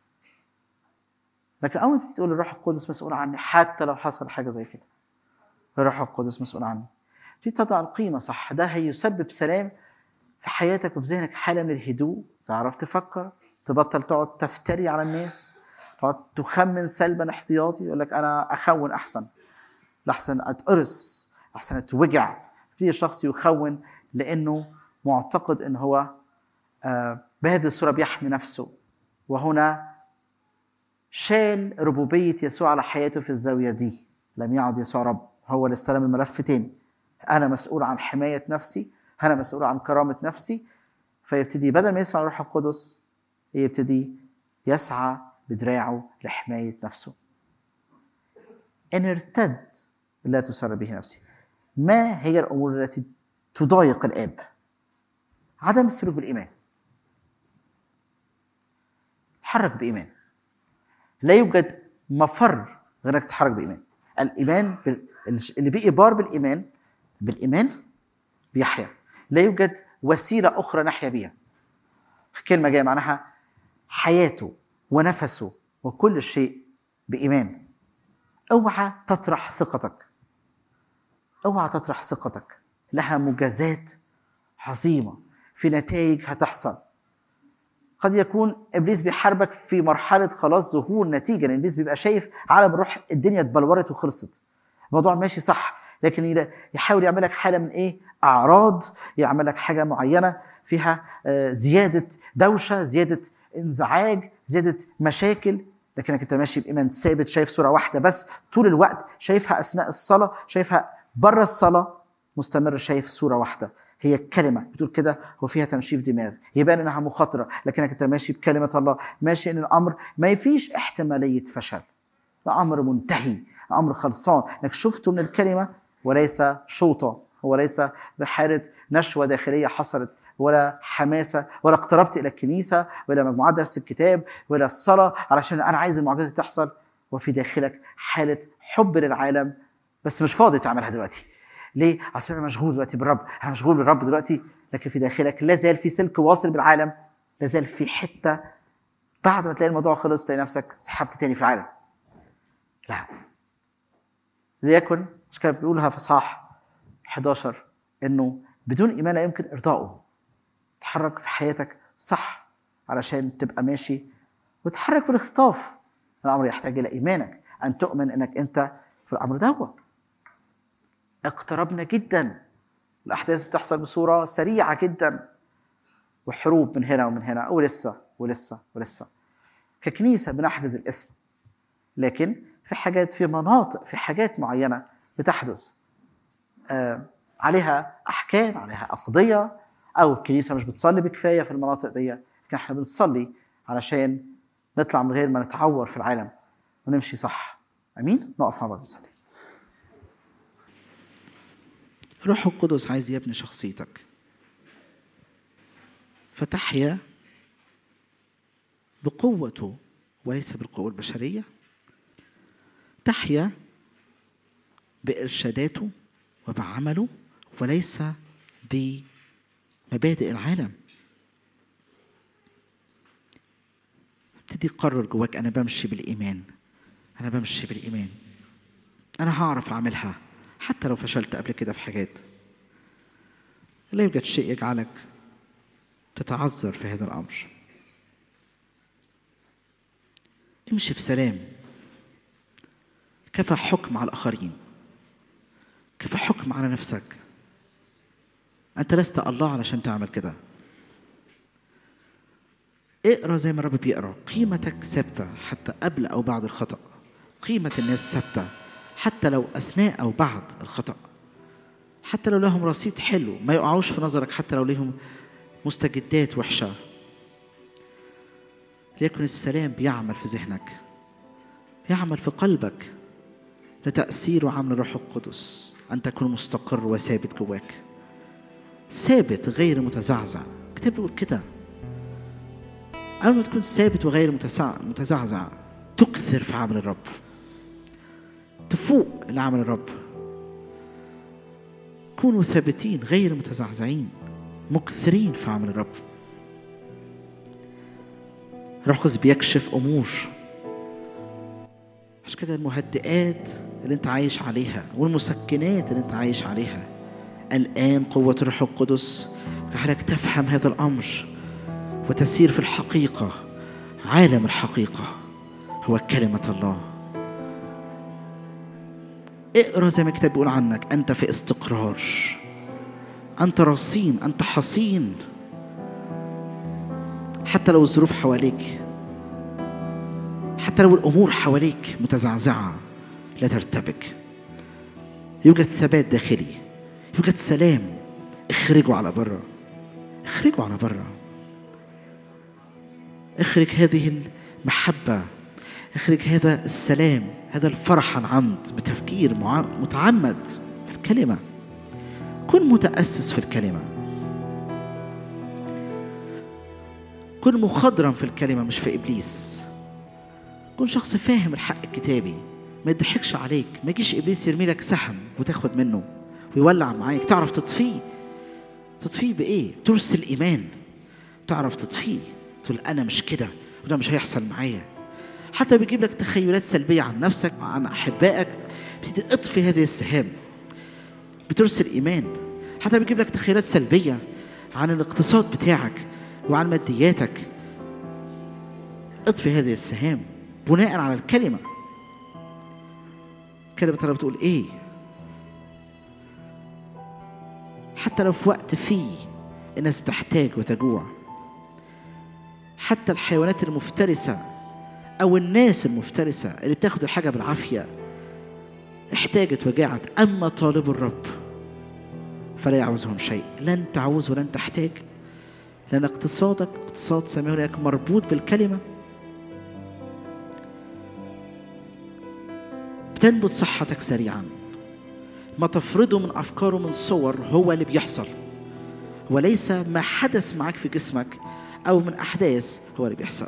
لكن اول ما تيجي تقول الروح القدس مسؤول عني حتى لو حصل حاجه زي كده الروح القدس مسؤول عني تيجي تضع القيمه صح ده هيسبب سلام في حياتك وفي ذهنك حاله من الهدوء تعرف تفكر تبطل تقعد تفتري على الناس تقعد تخمن سلبا احتياطي يقول لك انا اخون احسن لحسن اتقرص احسن اتوجع في شخص يخون لانه معتقد ان هو آه، بهذه الصوره بيحمي نفسه وهنا شال ربوبيه يسوع على حياته في الزاويه دي لم يعد يسوع رب هو اللي استلم الملف تاني انا مسؤول عن حمايه نفسي انا مسؤول عن كرامه نفسي فيبتدي بدل ما يسمع الروح القدس يبتدي يسعى بدراعه لحمايه نفسه ان ارتد لا تسر به نفسي ما هي الامور التي تضايق الاب عدم السلوك بالايمان تحرك بايمان لا يوجد مفر غير انك تتحرك بايمان الايمان بال- اللي بقي بار بالايمان بالايمان بيحيا لا يوجد وسيله اخرى نحيا بها كلمه جايه معناها حياته ونفسه وكل شيء بايمان اوعى تطرح ثقتك اوعى تطرح ثقتك لها مجازات عظيمه في نتائج هتحصل قد يكون ابليس بيحاربك في مرحله خلاص ظهور نتيجه لان ابليس بيبقى شايف عالم الروح الدنيا اتبلورت وخلصت الموضوع ماشي صح لكن يلا- يحاول يعمل لك حاله من ايه اعراض يعمل لك حاجه معينه فيها آه، زياده دوشه زياده انزعاج زياده مشاكل لكنك انت ماشي بايمان ثابت شايف صوره واحده بس طول الوقت شايفها اثناء الصلاه شايفها بره الصلاه مستمر شايف صوره واحده هي الكلمة بتقول كده وفيها تنشيف دماغ يبان انها مخاطرة لكنك انت ماشي بكلمة الله ماشي ان الامر ما فيش احتمالية فشل الامر منتهي الامر خلصان انك شفته من الكلمة وليس شوطة وليس بحالة نشوة داخلية حصلت ولا حماسة ولا اقتربت إلى الكنيسة ولا مجموعات درس الكتاب ولا الصلاة علشان أنا عايز المعجزة تحصل وفي داخلك حالة حب للعالم بس مش فاضي تعملها دلوقتي ليه؟ عشان انا مشغول دلوقتي بالرب، انا مشغول بالرب دلوقتي، لكن في داخلك لا زال في سلك واصل بالعالم، لا زال في حته بعد ما تلاقي الموضوع خلص تلاقي نفسك سحبت تاني في العالم. لا ليكن مش كده بيقولها في صح 11 انه بدون ايمان لا يمكن ارضائه تحرك في حياتك صح علشان تبقى ماشي وتحرك بالاختطاف الامر يحتاج الى ايمانك ان تؤمن انك انت في الامر ده اقتربنا جدا الاحداث بتحصل بصوره سريعه جدا وحروب من هنا ومن هنا ولسه ولسه ولسه ككنيسه بنحجز الاسم لكن في حاجات في مناطق في حاجات معينه بتحدث آه عليها احكام عليها اقضيه او الكنيسه مش بتصلي بكفايه في المناطق دي لكن احنا بنصلي علشان نطلع من غير ما نتعور في العالم ونمشي صح امين نقف مع بعض نصلي روح القدس عايز يبني شخصيتك فتحيا بقوته وليس بالقوة البشرية تحيا بإرشاداته وبعمله وليس بمبادئ العالم ابتدي قرر جواك أنا بمشي بالإيمان أنا بمشي بالإيمان أنا هعرف أعملها حتى لو فشلت قبل كده في حاجات لا يوجد شيء يجعلك تتعذر في هذا الأمر امشي في سلام كفى حكم على الآخرين كفى حكم على نفسك أنت لست الله علشان تعمل كده اقرا زي ما الرب بيقرا قيمتك ثابته حتى قبل او بعد الخطا قيمه الناس ثابته حتى لو اثناء او بعد الخطا حتى لو لهم رصيد حلو ما يقعوش في نظرك حتى لو لهم مستجدات وحشه ليكن السلام بيعمل في ذهنك يعمل في قلبك لتأثير وعمل الروح القدس أن تكون مستقر وثابت جواك ثابت غير متزعزع الكتاب بيقول كده أول ما تكون ثابت وغير متسع- متزعزع تكثر في عمل الرب تفوق لعمل الرب كونوا ثابتين غير متزعزعين مكثرين في عمل الرب الروح القدس بيكشف امور عشان كده المهدئات اللي انت عايش عليها والمسكنات اللي انت عايش عليها الان قوه الروح القدس جعلك تفهم هذا الامر وتسير في الحقيقه عالم الحقيقه هو كلمه الله اقرا زي ما الكتاب بيقول عنك انت في استقرار انت رصين انت حصين حتى لو الظروف حواليك حتى لو الامور حواليك متزعزعه لا ترتبك يوجد ثبات داخلي يوجد سلام اخرجوا على بره اخرجوا على بره اخرج هذه المحبه اخرج هذا السلام هذا الفرح عن عمد بتفكير مع- متعمد في الكلمه كن متاسس في الكلمه كن مخضرا في الكلمه مش في ابليس كن شخص فاهم الحق الكتابي ما يضحكش عليك ما يجيش ابليس يرمي لك سهم وتاخد منه ويولع معاك تعرف تطفيه تطفيه بايه ترسل ايمان تعرف تطفيه تقول انا مش كده وده مش هيحصل معايا حتى بيجيب لك تخيلات سلبيه عن نفسك عن احبائك بتبتدي اطفي هذه السهام بترسل ايمان حتى بيجيب لك تخيلات سلبيه عن الاقتصاد بتاعك وعن مادياتك اطفي هذه السهام بناء على الكلمه كلمه الله بتقول ايه حتى لو في وقت فيه الناس بتحتاج وتجوع حتى الحيوانات المفترسه او الناس المفترسه اللي بتاخد الحاجه بالعافيه احتاجت وجاعت اما طالب الرب فلا يعوزهم شيء لن تعوز ولن تحتاج لان اقتصادك اقتصاد سماه لك مربوط بالكلمه بتنبت صحتك سريعا ما تفرضه من افكار ومن صور هو اللي بيحصل وليس ما حدث معك في جسمك او من احداث هو اللي بيحصل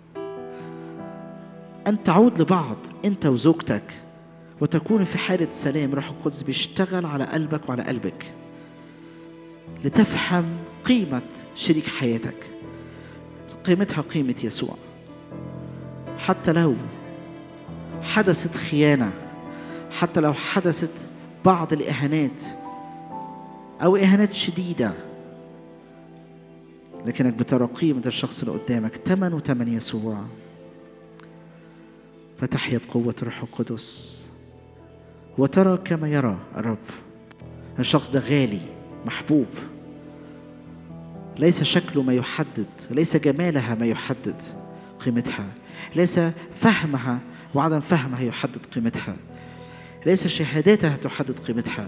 ان تعود لبعض انت وزوجتك وتكون في حاله سلام روح القدس بيشتغل على قلبك وعلى قلبك لتفهم قيمه شريك حياتك قيمتها قيمه يسوع حتى لو حدثت خيانة حتى لو حدثت بعض الإهانات أو إهانات شديدة لكنك بترى قيمة الشخص اللي قدامك تمن وتمن يسوع فتحيا بقوة الروح القدس وترى كما يرى الرب الشخص ده غالي محبوب ليس شكله ما يحدد ليس جمالها ما يحدد قيمتها ليس فهمها وعدم فهمها يحدد قيمتها ليس شهاداتها تحدد قيمتها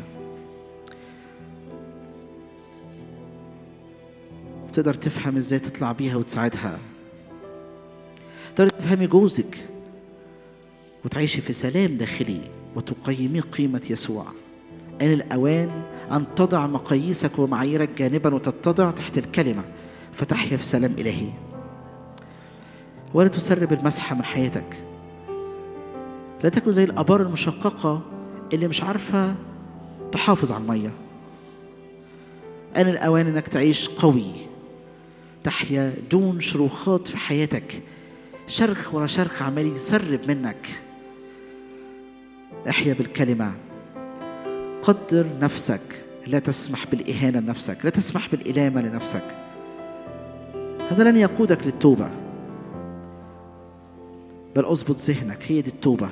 تقدر تفهم ازاي تطلع بيها وتساعدها تقدر تفهمي جوزك وتعيشي في سلام داخلي وتقيمي قيمة يسوع آن الأوان أن تضع مقاييسك ومعاييرك جانبا وتتضع تحت الكلمة فتحيا في سلام إلهي ولا تسرب المسحة من حياتك لا تكن زي الآبار المشققة اللي مش عارفة تحافظ على المية آن الأوان إنك تعيش قوي تحيا دون شروخات في حياتك شرخ ورا شرخ عمال يسرب منك احيا بالكلمة قدر نفسك لا تسمح بالإهانة لنفسك لا تسمح بالإلامة لنفسك هذا لن يقودك للتوبة بل اظبط ذهنك هي دي التوبة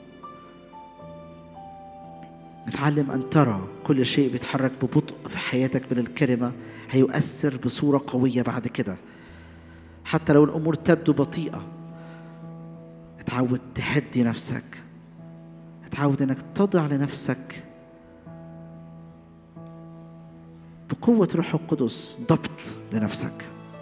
اتعلم أن ترى كل شيء بيتحرك ببطء في حياتك من الكلمة هيؤثر بصورة قوية بعد كده حتى لو الأمور تبدو بطيئة اتعود تهدي نفسك اتعود انك تضع لنفسك بقوة روح القدس ضبط لنفسك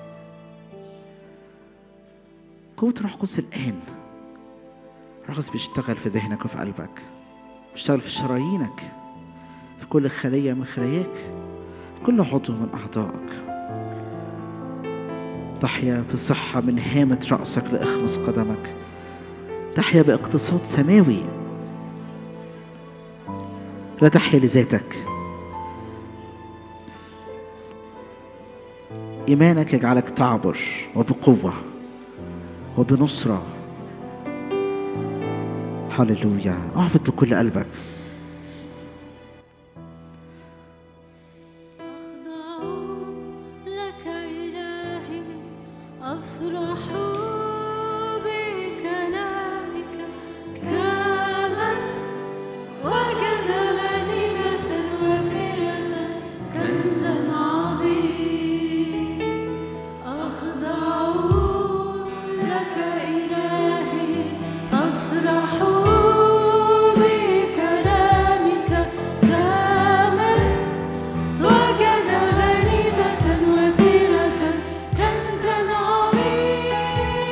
قوة روح القدس الآن روح القدس بيشتغل في ذهنك وفي قلبك بيشتغل في شرايينك في كل خلية من خلاياك في كل عضو من أعضائك تحيا في الصحة من هامة رأسك لإخمص قدمك تحيا باقتصاد سماوي لا تحيا لذاتك إيمانك يجعلك تعبر وبقوة وبنصرة هللويا اعبد بكل قلبك أخضع لك إلهي أفرح بكلامك كمن وجد غنيمة وفرة كنزا عظيم أخضع لك إلهي أفرح بكلامك كمن وجد غنيمة وفيرة كنزا عظيم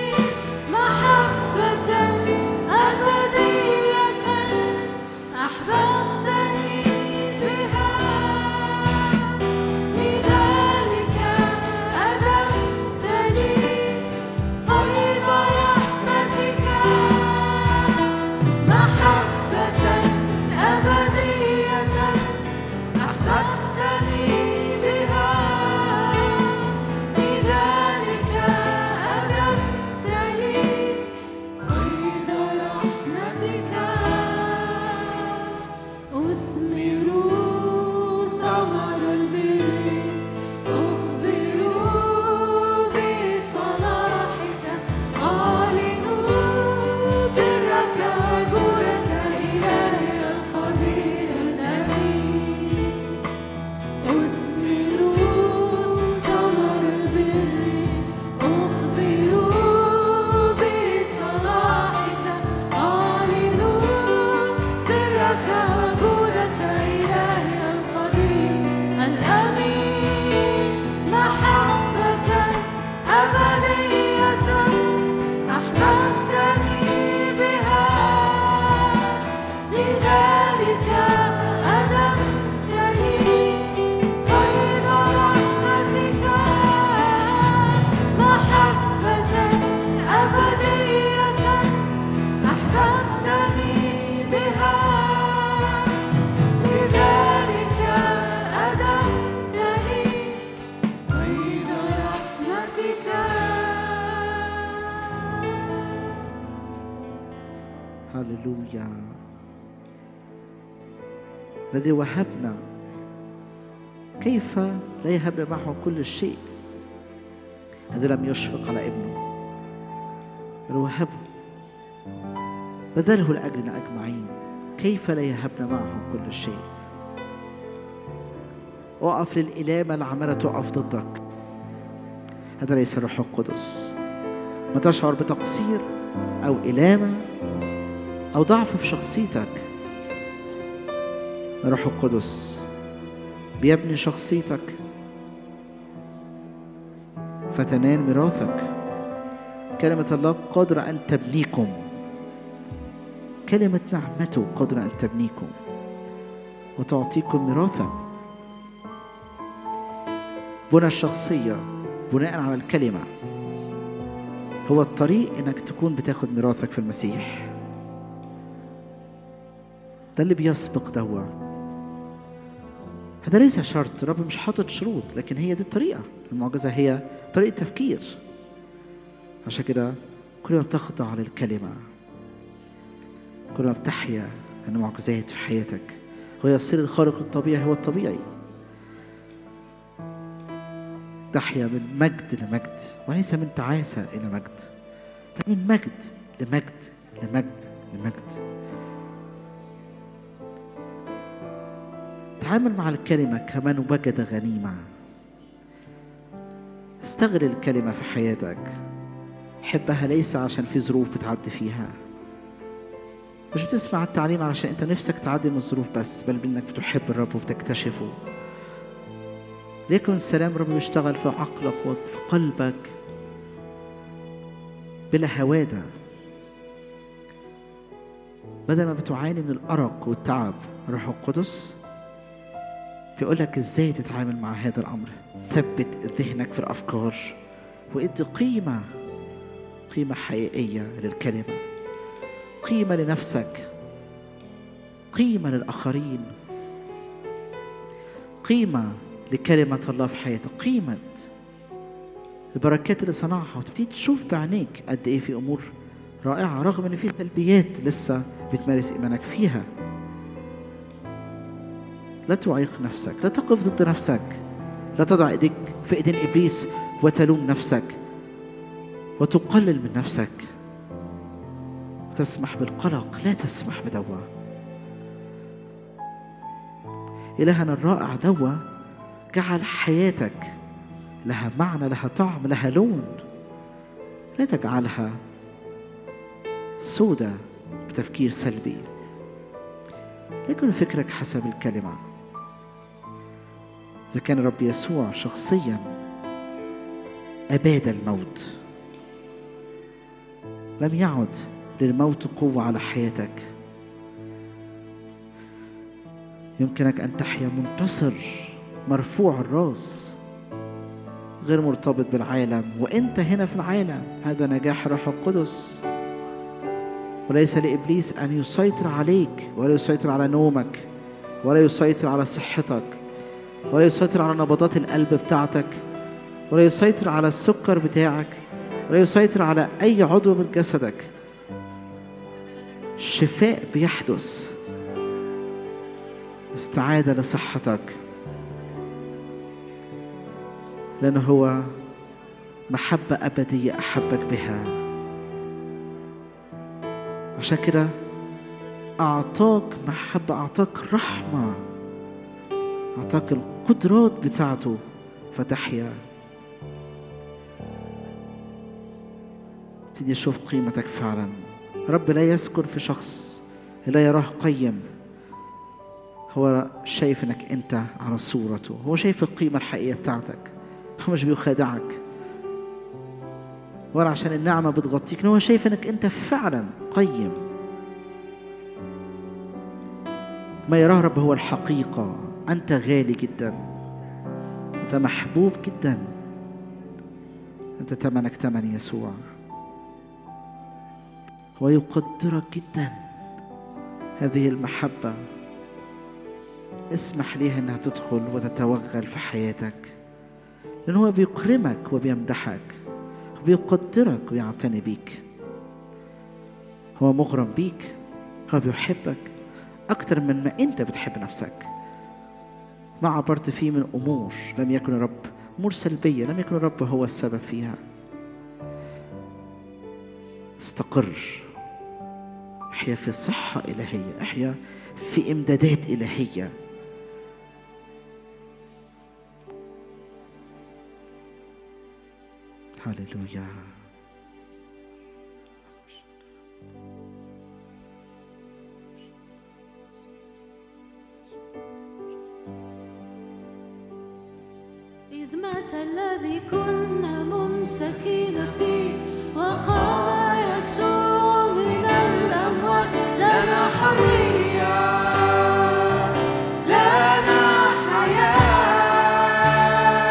هللويا الذي وهبنا كيف لا يهبنا معه كل شيء الذي لم يشفق على ابنه بل وهبه بذله لأجلنا أجمعين كيف لا يهبنا معه كل شيء اقف للإلامة العمالة تقف ضدك هذا ليس الروح القدس ما تشعر بتقصير أو إلامة أو ضعف في شخصيتك الروح القدس بيبني شخصيتك فتنال ميراثك كلمة الله قادرة أن تبنيكم كلمة نعمته قادرة أن تبنيكم وتعطيكم ميراثا بنى الشخصية بناء على الكلمة هو الطريق انك تكون بتاخد ميراثك في المسيح ده اللي بيسبق دوا هذا ليس شرط الرب مش حاطط شروط لكن هي دي الطريقة المعجزة هي طريقة تفكير عشان كده كل ما بتخضع للكلمة كل ما بتحيا المعجزات في حياتك ويصير الخارق الطبيعي هو الطبيعي تحيا من مجد لمجد وليس من تعاسة إلى مجد بل من مجد لمجد لمجد لمجد تعامل مع الكلمة كمن وجد غنيمة استغل الكلمة في حياتك حبها ليس عشان في ظروف بتعدي فيها مش بتسمع التعليم علشان انت نفسك تعدي من الظروف بس بل بانك بتحب الرب وبتكتشفه ليكن سلام رب بيشتغل في عقلك وفي قلبك بلا هوادة بدل ما بتعاني من الأرق والتعب الروح القدس بيقول لك ازاي تتعامل مع هذا الأمر ثبت ذهنك في الأفكار وادي قيمة قيمة حقيقية للكلمة قيمة لنفسك قيمة للآخرين قيمة لكلمة الله في حياتك قيمة البركات اللي صنعها وتبتدي تشوف بعينيك قد ايه في امور رائعة رغم ان في سلبيات لسه بتمارس ايمانك فيها لا تعيق نفسك لا تقف ضد نفسك لا تضع ايديك في ايدين ابليس وتلوم نفسك وتقلل من نفسك وتسمح بالقلق لا تسمح بدوا إلهنا الرائع دوا جعل حياتك لها معنى لها طعم لها لون لا تجعلها سودة بتفكير سلبي لكن فكرك حسب الكلمة إذا كان الرب يسوع شخصيا أباد الموت لم يعد للموت قوة على حياتك يمكنك أن تحيا منتصر مرفوع الراس غير مرتبط بالعالم وانت هنا في العالم هذا نجاح الروح القدس وليس لابليس ان يسيطر عليك ولا يسيطر على نومك ولا يسيطر على صحتك ولا يسيطر على نبضات القلب بتاعتك ولا يسيطر على السكر بتاعك ولا يسيطر على اي عضو من جسدك شفاء بيحدث استعاده لصحتك لأنه هو محبة أبدية أحبك بها عشان كده أعطاك محبة أعطاك رحمة أعطاك القدرات بتاعته فتحيا تبتدي تشوف قيمتك فعلا رب لا يسكن في شخص لا يراه قيم هو شايف انك انت على صورته هو شايف القيمة الحقيقية بتاعتك هو مش بيخادعك ولا عشان النعمة بتغطيك هو شايف انك انت فعلا قيم ما يراه رب هو الحقيقة أنت غالي جدا أنت محبوب جدا أنت تمنك تمن يسوع هو يقدرك جدا هذه المحبة اسمح ليها انها تدخل وتتوغل في حياتك لأن هو بيكرمك وبيمدحك وبيقدرك ويعتني بيك هو مغرم بيك هو بيحبك أكتر من ما أنت بتحب نفسك ما عبرت فيه من أمور لم يكن الرب أمور سلبية لم يكن الرب هو السبب فيها استقر احيا في صحة إلهية احيا في إمدادات إلهية هللويا إذ مات الذي كنا ممسكين فيه وقام يسوع من الأموات لنا حرية لنا حياة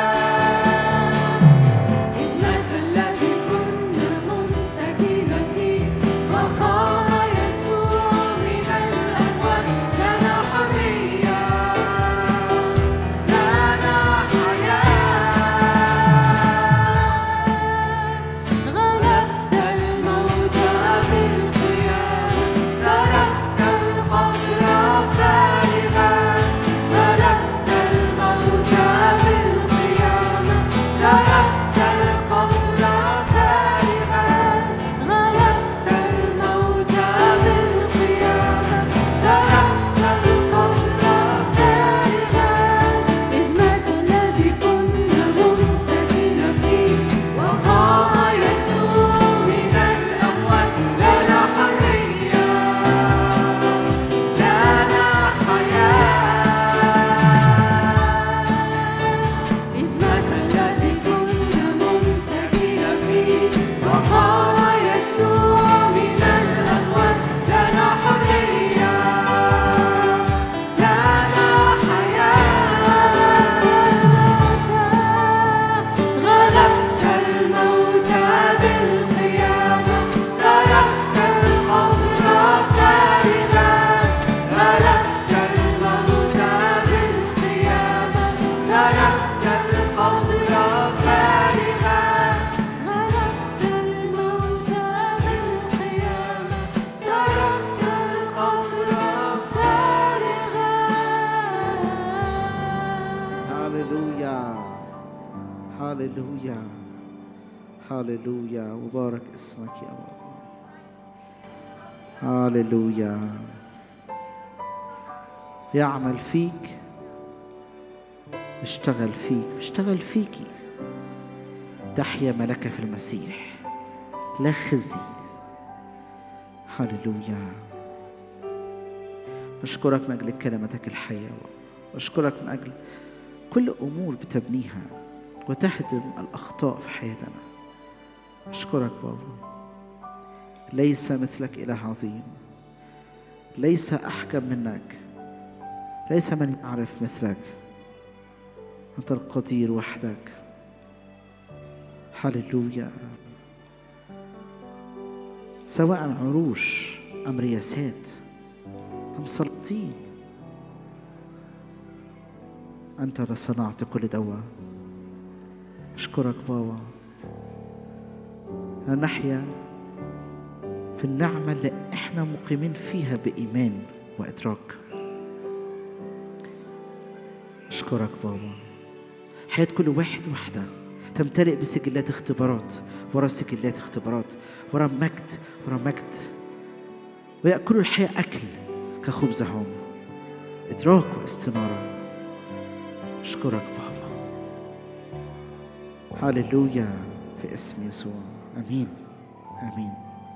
إذ مات الذي كنا ممسكين فيه وقام يسوع من الأموات لنا حرية لنا حياة غلبت الموت بالقيامة تركت القبر فارغا غلبت الموت بالقيامة تركت القبر فارغا غلبت الموت بالقيامة تركت القبر فارغا إذ مات الذي كنا ممسكين فيه وقام يسوع من الأموات لنا حرية لنا حياة إذ مات الذي كنا ممسكين فيه وقام يسوع من الأموات لنا حرية لنا حياة غلبت الموت بالقيامة تركت القبر فارغا غلبت الموت بالقيامة تركت القبر فارغا غلبت الموت بالقيامة تركت القبر فارغا هللويا هللويا هللويا مبارك اسمك يا رب هللويا يعمل فيك اشتغل فيك اشتغل فيكي تحيا ملكة في المسيح لا خزي هللويا أشكرك من أجل كلمتك الحية وأشكرك من أجل كل أمور بتبنيها وتهدم الأخطاء في حياتنا أشكرك بابا ليس مثلك إله عظيم ليس أحكم منك ليس من يعرف مثلك أنت القدير وحدك هللويا سواء عروش أم رياسات أم سلاطين أنت اللي صنعت كل دوا أشكرك بابا أن نحيا في النعمة اللي إحنا مقيمين فيها بإيمان وإدراك أشكرك بابا حياة كل واحد وحدة تمتلئ بسجلات اختبارات ورا سجلات اختبارات ورا مجد ورا مجد ويأكلوا الحياة أكل كخبزهم إدراك واستنارة أشكرك بابا هللويا في اسم يسوع امين امين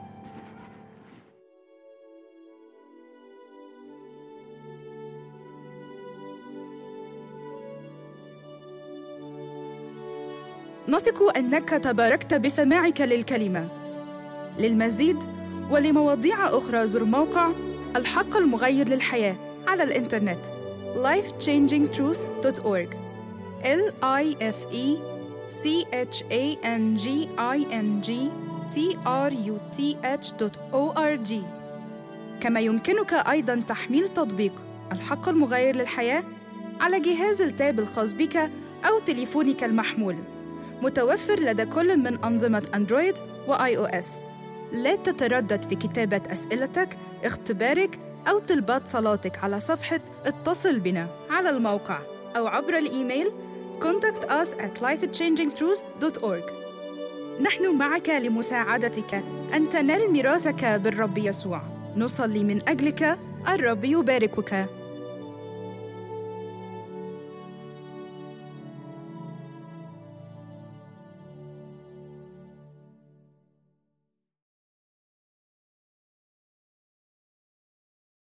نثق انك تباركت بسماعك للكلمه للمزيد ولمواضيع اخرى زر موقع الحق المغير للحياه على الانترنت lifechangingtruth.org l i f e c h a n g i n g t r u t h o r g كما يمكنك ايضا تحميل تطبيق الحق المغير للحياه على جهاز التاب الخاص بك او تليفونك المحمول متوفر لدى كل من أنظمة أندرويد وآي أو إس. لا تتردد في كتابة أسئلتك، اختبارك أو طلبات صلاتك على صفحة اتصل بنا على الموقع أو عبر الإيميل contact us at lifechangingtruths.org نحن معك لمساعدتك أن تنال ميراثك بالرب يسوع نصلي من أجلك الرب يباركك